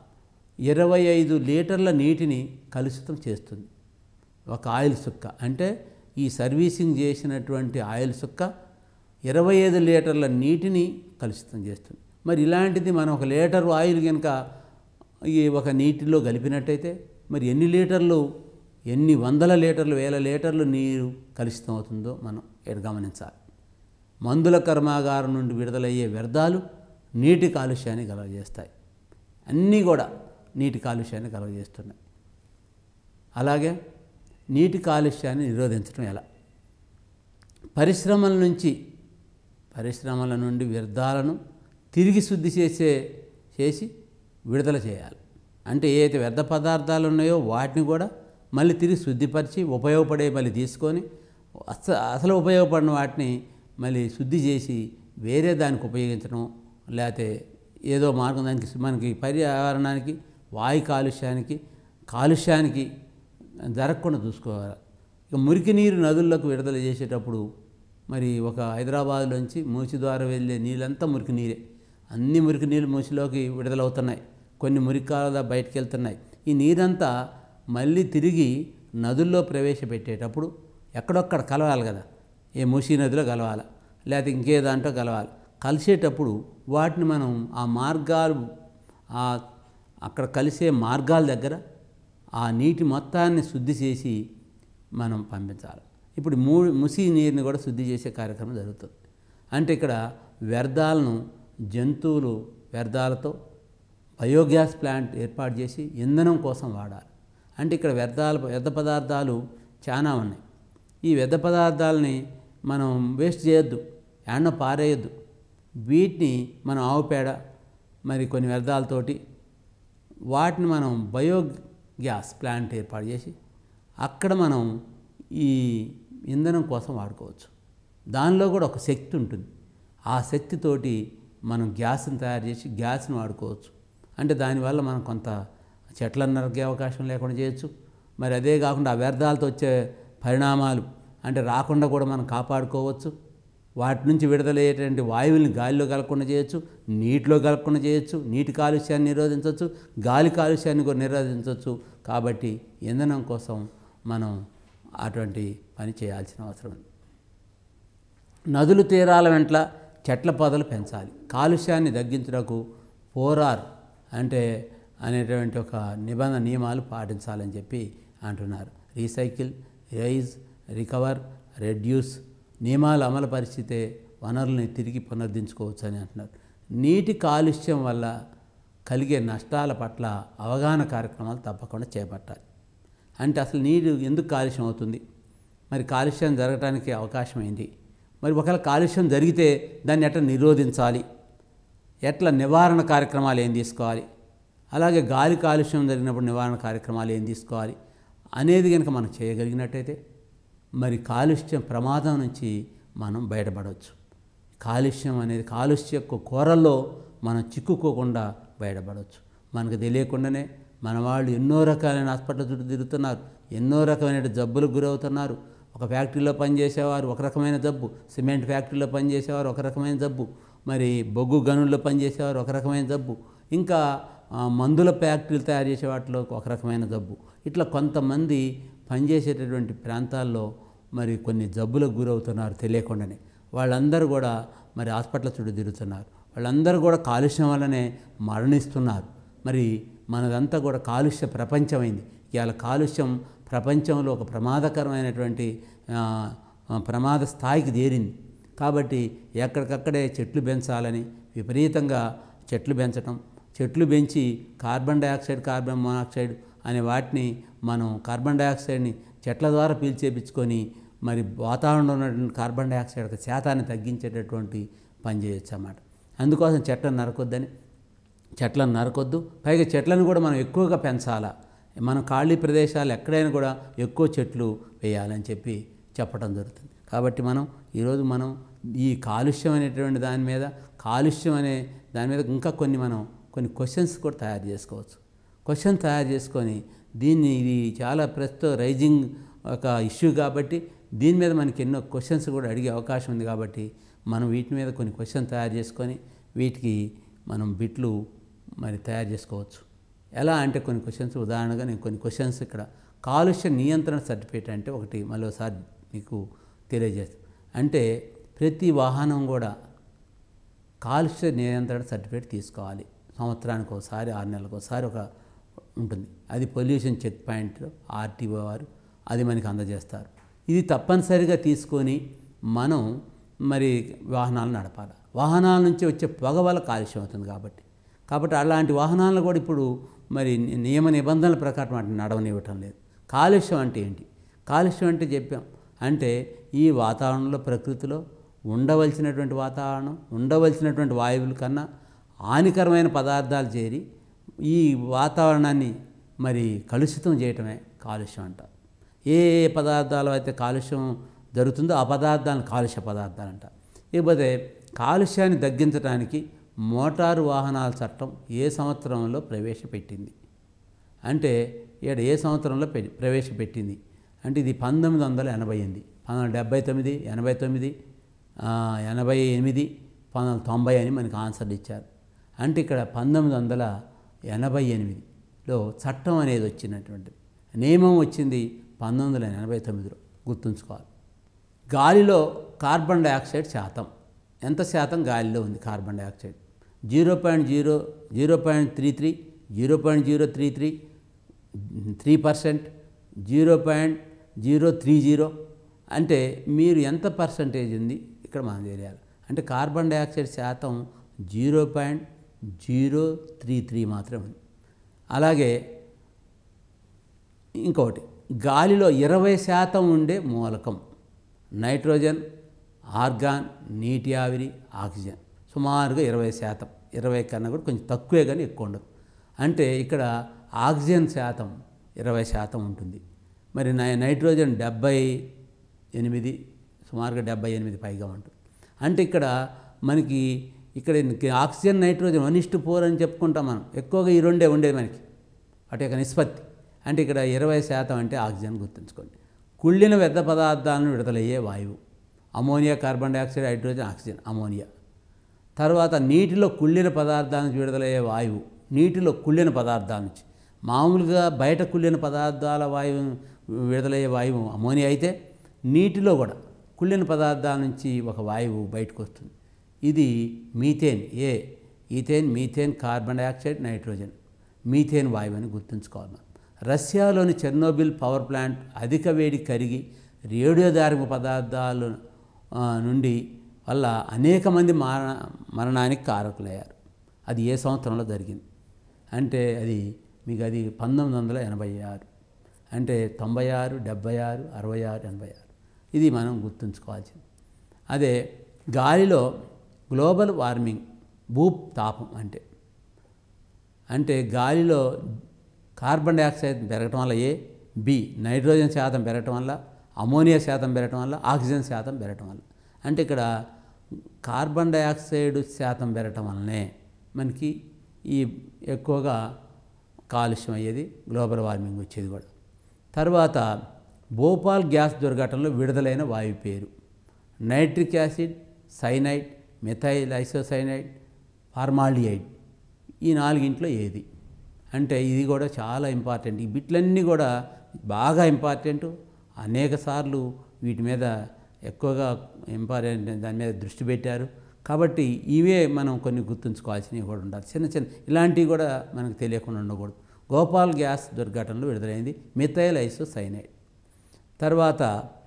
ఇరవై ఐదు లీటర్ల నీటిని కలుషితం చేస్తుంది ఒక ఆయిల్ చుక్క అంటే ఈ సర్వీసింగ్ చేసినటువంటి ఆయిల్ చుక్క ఇరవై ఐదు లీటర్ల నీటిని కలుషితం చేస్తుంది మరి ఇలాంటిది మనం ఒక లీటర్ ఆయిల్ కనుక ఈ ఒక నీటిలో కలిపినట్టయితే మరి ఎన్ని లీటర్లు ఎన్ని వందల లీటర్లు వేల లీటర్లు నీరు కలుషితం అవుతుందో మనం ఇక్కడ గమనించాలి మందుల కర్మాగారం నుండి విడుదలయ్యే వ్యర్థాలు నీటి కాలుష్యాన్ని కలుగజేస్తాయి అన్నీ కూడా నీటి కాలుష్యాన్ని కలుగజేస్తున్నాయి అలాగే నీటి కాలుష్యాన్ని నిరోధించడం ఎలా పరిశ్రమల నుంచి పరిశ్రమల నుండి వ్యర్థాలను తిరిగి శుద్ధి చేసే చేసి విడుదల చేయాలి అంటే ఏ అయితే వ్యర్థ పదార్థాలు ఉన్నాయో వాటిని కూడా మళ్ళీ తిరిగి శుద్ధిపరిచి ఉపయోగపడే మళ్ళీ తీసుకొని అస అసలు ఉపయోగపడిన వాటిని మళ్ళీ శుద్ధి చేసి వేరే దానికి ఉపయోగించడం లేకపోతే ఏదో మార్గం దానికి మనకి పర్యావరణానికి వాయు కాలుష్యానికి కాలుష్యానికి జరగకుండా చూసుకోవాలి ఇక మురికి నీరు నదుల్లోకి విడుదల చేసేటప్పుడు మరి ఒక హైదరాబాద్లోంచి మూసి ద్వారా వెళ్ళే నీళ్ళంతా మురికి నీరే అన్ని మురికి నీళ్ళు మూసిలోకి విడుదలవుతున్నాయి కొన్ని మురికాల బయటకు వెళ్తున్నాయి ఈ నీరంతా మళ్ళీ తిరిగి నదుల్లో ప్రవేశపెట్టేటప్పుడు ఎక్కడొక్కడ కలవాలి కదా ఏ మూసీ నదిలో కలవాలి లేకపోతే ఇంకే దాంట్లో కలవాలి కలిసేటప్పుడు వాటిని మనం ఆ మార్గాలు ఆ అక్కడ కలిసే మార్గాల దగ్గర ఆ నీటి మొత్తాన్ని శుద్ధి చేసి మనం పంపించాలి ఇప్పుడు మూ ముసి నీరుని కూడా శుద్ధి చేసే కార్యక్రమం జరుగుతుంది అంటే ఇక్కడ వ్యర్థాలను జంతువులు వ్యర్థాలతో బయోగ్యాస్ ప్లాంట్ ఏర్పాటు చేసి ఇంధనం కోసం వాడాలి అంటే ఇక్కడ వ్యర్థాలు వ్యర్థ పదార్థాలు చాలా ఉన్నాయి ఈ వ్యర్థ పదార్థాలని మనం వేస్ట్ చేయొద్దు ఎండ పారేయద్దు వీటిని మనం ఆవు పేడ మరి కొన్ని వ్యర్థాలతోటి వాటిని మనం బయో గ్యాస్ ప్లాంట్ ఏర్పాటు చేసి అక్కడ మనం ఈ ఇంధనం కోసం వాడుకోవచ్చు దానిలో కూడా ఒక శక్తి ఉంటుంది ఆ శక్తితోటి మనం గ్యాస్ని తయారు చేసి గ్యాస్ని వాడుకోవచ్చు అంటే దానివల్ల మనం కొంత చెట్లను నరికే అవకాశం లేకుండా చేయొచ్చు మరి అదే కాకుండా ఆ వ్యర్థాలతో వచ్చే పరిణామాలు అంటే రాకుండా కూడా మనం కాపాడుకోవచ్చు వాటి నుంచి విడుదలయ్యేటువంటి వాయువుల్ని గాలిలో కలగకుండా చేయొచ్చు నీటిలో కలగకుండా చేయొచ్చు నీటి కాలుష్యాన్ని నిరోధించవచ్చు గాలి కాలుష్యాన్ని కూడా నిరోధించవచ్చు కాబట్టి ఇంధనం కోసం మనం అటువంటి పని చేయాల్సిన అవసరం ఉంది నదులు తీరాల వెంట్ల చెట్ల పొదలు పెంచాలి కాలుష్యాన్ని తగ్గించుటకు పోరార్ అంటే అనేటువంటి ఒక నిబంధన నియమాలు పాటించాలని చెప్పి అంటున్నారు రీసైకిల్ రైజ్ రికవర్ రెడ్యూస్ నియమాలు అమలు పరిస్థితే వనరుల్ని తిరిగి పునరుద్ధరించుకోవచ్చు అని అంటున్నారు నీటి కాలుష్యం వల్ల కలిగే నష్టాల పట్ల అవగాహన కార్యక్రమాలు తప్పకుండా చేపట్టాలి అంటే అసలు నీరు ఎందుకు కాలుష్యం అవుతుంది మరి కాలుష్యం జరగడానికి అవకాశం ఏంటి మరి ఒకవేళ కాలుష్యం జరిగితే దాన్ని ఎట్లా నిరోధించాలి ఎట్లా నివారణ కార్యక్రమాలు ఏం తీసుకోవాలి అలాగే గాలి కాలుష్యం జరిగినప్పుడు నివారణ కార్యక్రమాలు ఏం తీసుకోవాలి అనేది కనుక మనం చేయగలిగినట్టయితే మరి కాలుష్యం ప్రమాదం నుంచి మనం బయటపడవచ్చు కాలుష్యం అనేది కాలుష్య యొక్క కూరల్లో మనం చిక్కుకోకుండా బయటపడవచ్చు మనకు తెలియకుండానే మన వాళ్ళు ఎన్నో రకాలైన హాస్పిటల్ చుట్టూ తిరుగుతున్నారు ఎన్నో రకమైన జబ్బులకు గురవుతున్నారు ఒక ఫ్యాక్టరీలో పనిచేసేవారు ఒక రకమైన జబ్బు సిమెంట్ ఫ్యాక్టరీలో పనిచేసేవారు ఒక రకమైన జబ్బు మరి బొగ్గు గనుల్లో పనిచేసేవారు ఒక రకమైన జబ్బు ఇంకా ఆ, మందుల ఫ్యాక్టరీలు తయారు చేసే వాటిలో ఒక రకమైన జబ్బు ఇట్లా కొంతమంది పనిచేసేటటువంటి ప్రాంతాల్లో మరి కొన్ని జబ్బులకు గురవుతున్నారు తెలియకుండానే వాళ్ళందరూ కూడా మరి హాస్పిటల్ చుట్టూ తిరుగుతున్నారు వాళ్ళందరూ కూడా కాలుష్యం వల్లనే మరణిస్తున్నారు మరి మనదంతా కూడా కాలుష్య ప్రపంచమైంది ఇవాళ కాలుష్యం ప్రపంచంలో ఒక ప్రమాదకరమైనటువంటి ఆ, ఆ, ప్రమాద స్థాయికి చేరింది కాబట్టి ఎక్కడికక్కడే చెట్లు పెంచాలని విపరీతంగా చెట్లు పెంచటం చెట్లు పెంచి కార్బన్ డయాక్సైడ్ కార్బన్ మోనాక్సైడ్ అనే వాటిని మనం కార్బన్ డయాక్సైడ్ని చెట్ల ద్వారా పీల్చేపించుకొని మరి వాతావరణంలో ఉన్నటువంటి కార్బన్ డయాక్సైడ్ యొక్క శాతాన్ని తగ్గించేటటువంటి పని చేయొచ్చు అన్నమాట అందుకోసం చెట్లను నరకొద్దని చెట్లను నరకొద్దు పైగా చెట్లను కూడా మనం ఎక్కువగా పెంచాలా మనం ఖాళీ ప్రదేశాలు ఎక్కడైనా కూడా ఎక్కువ చెట్లు వేయాలని చెప్పి చెప్పడం జరుగుతుంది కాబట్టి మనం ఈరోజు మనం ఈ కాలుష్యం అనేటువంటి దాని మీద కాలుష్యం అనే దాని మీద ఇంకా కొన్ని మనం కొన్ని క్వశ్చన్స్ కూడా తయారు చేసుకోవచ్చు క్వశ్చన్ తయారు చేసుకొని దీన్ని ఇది చాలా ప్రస్తుతం రైజింగ్ ఒక ఇష్యూ కాబట్టి దీని మీద మనకి ఎన్నో క్వశ్చన్స్ కూడా అడిగే అవకాశం ఉంది కాబట్టి మనం వీటి మీద కొన్ని క్వశ్చన్ తయారు చేసుకొని వీటికి మనం బిట్లు మరి తయారు చేసుకోవచ్చు ఎలా అంటే కొన్ని క్వశ్చన్స్ ఉదాహరణగా నేను కొన్ని క్వశ్చన్స్ ఇక్కడ కాలుష్య నియంత్రణ సర్టిఫికేట్ అంటే ఒకటి మళ్ళీ ఒకసారి మీకు తెలియజేస్తాను అంటే ప్రతి వాహనం కూడా కాలుష్య నియంత్రణ సర్టిఫికేట్ తీసుకోవాలి సంవత్సరానికి ఒకసారి ఆరు నెలలకు ఒకసారి ఒక ఉంటుంది అది పొల్యూషన్ చెక్ పాయింట్ ఆర్టీఓ వారు అది మనకి అందజేస్తారు ఇది తప్పనిసరిగా తీసుకొని మనం మరి వాహనాలు నడపాలి వాహనాల నుంచి వచ్చే పొగ వల్ల కాలుష్యం అవుతుంది కాబట్టి కాబట్టి అలాంటి వాహనాలను కూడా ఇప్పుడు మరి ని- నియమ నిబంధనల ప్రకారం వాటిని నడవనివ్వటం లేదు కాలుష్యం అంటే ఏంటి కాలుష్యం అంటే చెప్పాం అంటే ఈ వాతావరణంలో ప్రకృతిలో ఉండవలసినటువంటి వాతావరణం ఉండవలసినటువంటి వాయువుల కన్నా హానికరమైన పదార్థాలు చేరి ఈ వాతావరణాన్ని మరి కలుషితం చేయటమే కాలుష్యం అంటారు ఏ ఏ పదార్థాలు అయితే కాలుష్యం జరుగుతుందో ఆ పదార్థాలను కాలుష్య పదార్థాలు అంటారు ఇకపోతే కాలుష్యాన్ని తగ్గించడానికి మోటారు వాహనాల చట్టం ఏ సంవత్సరంలో ప్రవేశపెట్టింది అంటే ఇక్కడ ఏ సంవత్సరంలో పె- ప్రవేశపెట్టింది అంటే ఇది పంతొమ్మిది వందల ఎనభై ఎనిమిది పంతొమ్మిది వందల డెబ్బై తొమ్మిది ఎనభై తొమ్మిది ఆ, ఎనభై ఎనిమిది పంతొమ్మిది వందల తొంభై అని మనకి ఆన్సర్లు ఇచ్చారు అంటే ఇక్కడ పంతొమ్మిది వందల ఎనభై ఎనిమిదిలో చట్టం అనేది వచ్చినటువంటిది నియమం వచ్చింది పంతొమ్మిది వందల ఎనభై తొమ్మిదిలో గుర్తుంచుకోవాలి గాలిలో కార్బన్ డయాక్సైడ్ శాతం ఎంత శాతం గాలిలో ఉంది carbon dioxide zero point zero zero point three three zero point zero three three three percent zero point zero three zero అంటే మీరు ఎంత పర్సంటేజ్ ఉంది ఇక్కడ మనం తెలియాలి అంటే కార్బన్ డయాక్సైడ్ శాతం zero point zero three three మాత్రమే ఉంది అలాగే ఇంకొకటి గాలిలో ఇరవై శాతం ఉండే మూలకం నైట్రోజన్ ఆర్గాన్ నీటి ఆవిరి ఆక్సిజన్ సుమారుగా ఇరవై శాతం ఇరవై కన్నా కూడా కొంచెం తక్కువే కానీ ఎక్కువ ఉండదు అంటే ఇక్కడ ఆక్సిజన్ శాతం ఇరవై శాతం ఉంటుంది మరి నై నైట్రోజన్ డెబ్బై ఎనిమిది సుమారుగా డెబ్బై ఎనిమిది పైగా ఉంటుంది అంటే ఇక్కడ మనకి ఇక్కడ oxygen nitrogen one is to four అని చెప్పుకుంటాం మనం ఎక్కువగా ఈ రెండే ఉండేది మనకి వాటి యొక్క నిష్పత్తి అంటే ఇక్కడ ఇరవై శాతం అంటే ఆక్సిజన్ గుర్తుంచుకోండి కుళ్ళిన వ్యర్థ పదార్థాలను విడుదలయ్యే వాయువు ammonia carbon dioxide hydrogen oxygen ammonia తర్వాత నీటిలో కుళ్ళిన పదార్థాల నుంచి విడుదలయ్యే వాయువు నీటిలో కుళ్ళిన పదార్థాల నుంచి మామూలుగా బయట కుళ్ళిన పదార్థాల వాయువు విడుదలయ్యే వాయువు అమోనియా అయితే నీటిలో కూడా కుళ్ళిన పదార్థాల నుంచి ఒక వాయువు బయటకు వస్తుంది ఇది మీథేన్ ఏ ethane methane carbon dioxide nitrogen methane వాయువు అని గుర్తుంచుకోవాలి మనం. రష్యాలోని చెర్నోబిల్ పవర్ ప్లాంట్ అధిక వేడి కరిగి రేడియోధార్మిక పదార్థాలు ఆ, నుండి వల్ల అనేక మంది మరణ మరణానికి కారకులయ్యారు అది ఏ సంవత్సరంలో జరిగింది అంటే అది మీకు అది పంతొమ్మిది వందల ఎనభై ఆరు అంటే తొంభై ఆరు డెబ్బై ఆరు అరవై ఆరు ఎనభై ఆరు ఇది మనం గుర్తుంచుకోవాల్సింది అదే గాలిలో గ్లోబల్ వార్మింగ్ భూ తాపం అంటే అంటే గాలిలో కార్బన్ డైఆక్సైడ్ పెరగటం వల్ల ఏ బి నైట్రోజన్ శాతం పెరగటం వల్ల అమోనియా శాతం పెరగటం వల్ల ఆక్సిజన్ శాతం పెరగటం వల్ల అంటే ఇక్కడ కార్బన్ డైఆక్సైడ్ శాతం పెరగటం వల్లనే మనకి ఈ ఎక్కువగా కాలుష్యం అయ్యేది గ్లోబల్ వార్మింగ్ వచ్చేది కూడా తర్వాత భోపాల్ గ్యాస్ దుర్ఘటనలో విడుదలైన వాయు పేరు nitric acid cyanide methyl isocyanide formaldehyde ఈ నాలుగింట్లో ఏది అంటే ఇది కూడా చాలా ఇంపార్టెంట్ ఈ బిట్లన్నీ కూడా బాగా ఇంపార్టెంట్ అనేక సార్లు వీటి మీద ఎక్కువగా ఇంపార్టెంట్ దాని మీద దృష్టి పెట్టారు కాబట్టి ఇవే మనం కొన్ని గుర్తుంచుకోవాల్సినవి కూడా ఉండాలి చిన్న చిన్న ఇలాంటివి కూడా మనకు తెలియకుండా ఉండకూడదు గోపాల్ గ్యాస్ దుర్ఘటనలో విడుదలైంది మిథైల్ ఐసోసైనైడ్ తర్వాత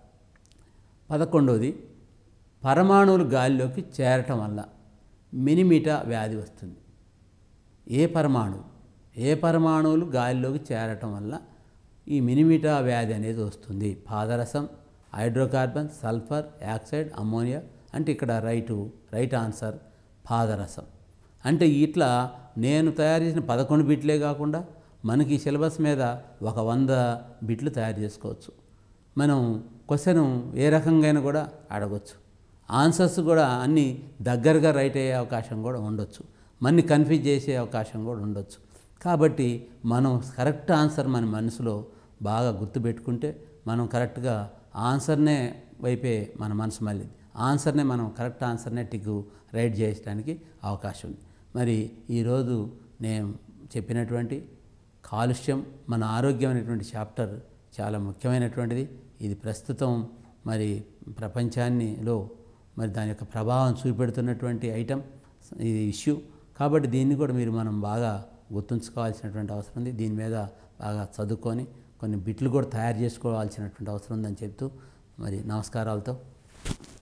పదకొండవది పరమాణువులు గాలిలోకి చేరటం వల్ల మినిమిటా వ్యాధి వస్తుంది ఏ పరమాణువు ఏ పరమాణువులు గాలిలోకి చేరటం వల్ల ఈ మినిమిటా వ్యాధి అనేది వస్తుంది పాదరసం హైడ్రోకార్బన్ సల్ఫర్ యాక్సైడ్ అమ్మోనియా అంటే ఇక్కడ రైటు రైట్ ఆన్సర్ పాదరసం అంటే ఇట్లా నేను తయారు చేసిన పదకొండు బిట్లే కాకుండా మనకి ఈ సిలబస్ మీద ఒక వంద బిట్లు తయారు చేసుకోవచ్చు మనం క్వశ్చన్ ఏ రకంగా కూడా అడగచ్చు ఆన్సర్స్ కూడా అన్నీ దగ్గరగా రైట్ అయ్యే అవకాశం కూడా ఉండొచ్చు మన్ని కన్ఫ్యూజ్ చేసే అవకాశం కూడా ఉండొచ్చు కాబట్టి మనం కరెక్ట్ ఆన్సర్ మన మనసులో బాగా గుర్తుపెట్టుకుంటే మనం కరెక్ట్గా ఆన్సర్నే వైపే మన మనసు మళ్ళీ ఆన్సర్నే మనం కరెక్ట్ ఆన్సర్నే టిక్ రైట్ చేయడానికి అవకాశం ఉంది మరి ఈరోజు నేను చెప్పినటువంటి కాలుష్యం మన ఆరోగ్యం అనేటువంటి చాప్టర్ చాలా ముఖ్యమైనటువంటిది ఇది ప్రస్తుతం మరి ప్రపంచాన్నిలో మరి దాని యొక్క ప్రభావం చూపెడుతున్నటువంటి ఐటమ్ ఇది ఇష్యూ కాబట్టి దీన్ని కూడా మీరు మనం బాగా గుర్తుంచుకోవాల్సినటువంటి అవసరం ఉంది దీని మీద బాగా చదువుకొని కొన్ని బిట్లు కూడా తయారు చేసుకోవాల్సినటువంటి అవసరం ఉందని చెప్తూ మరి నమస్కారాలతో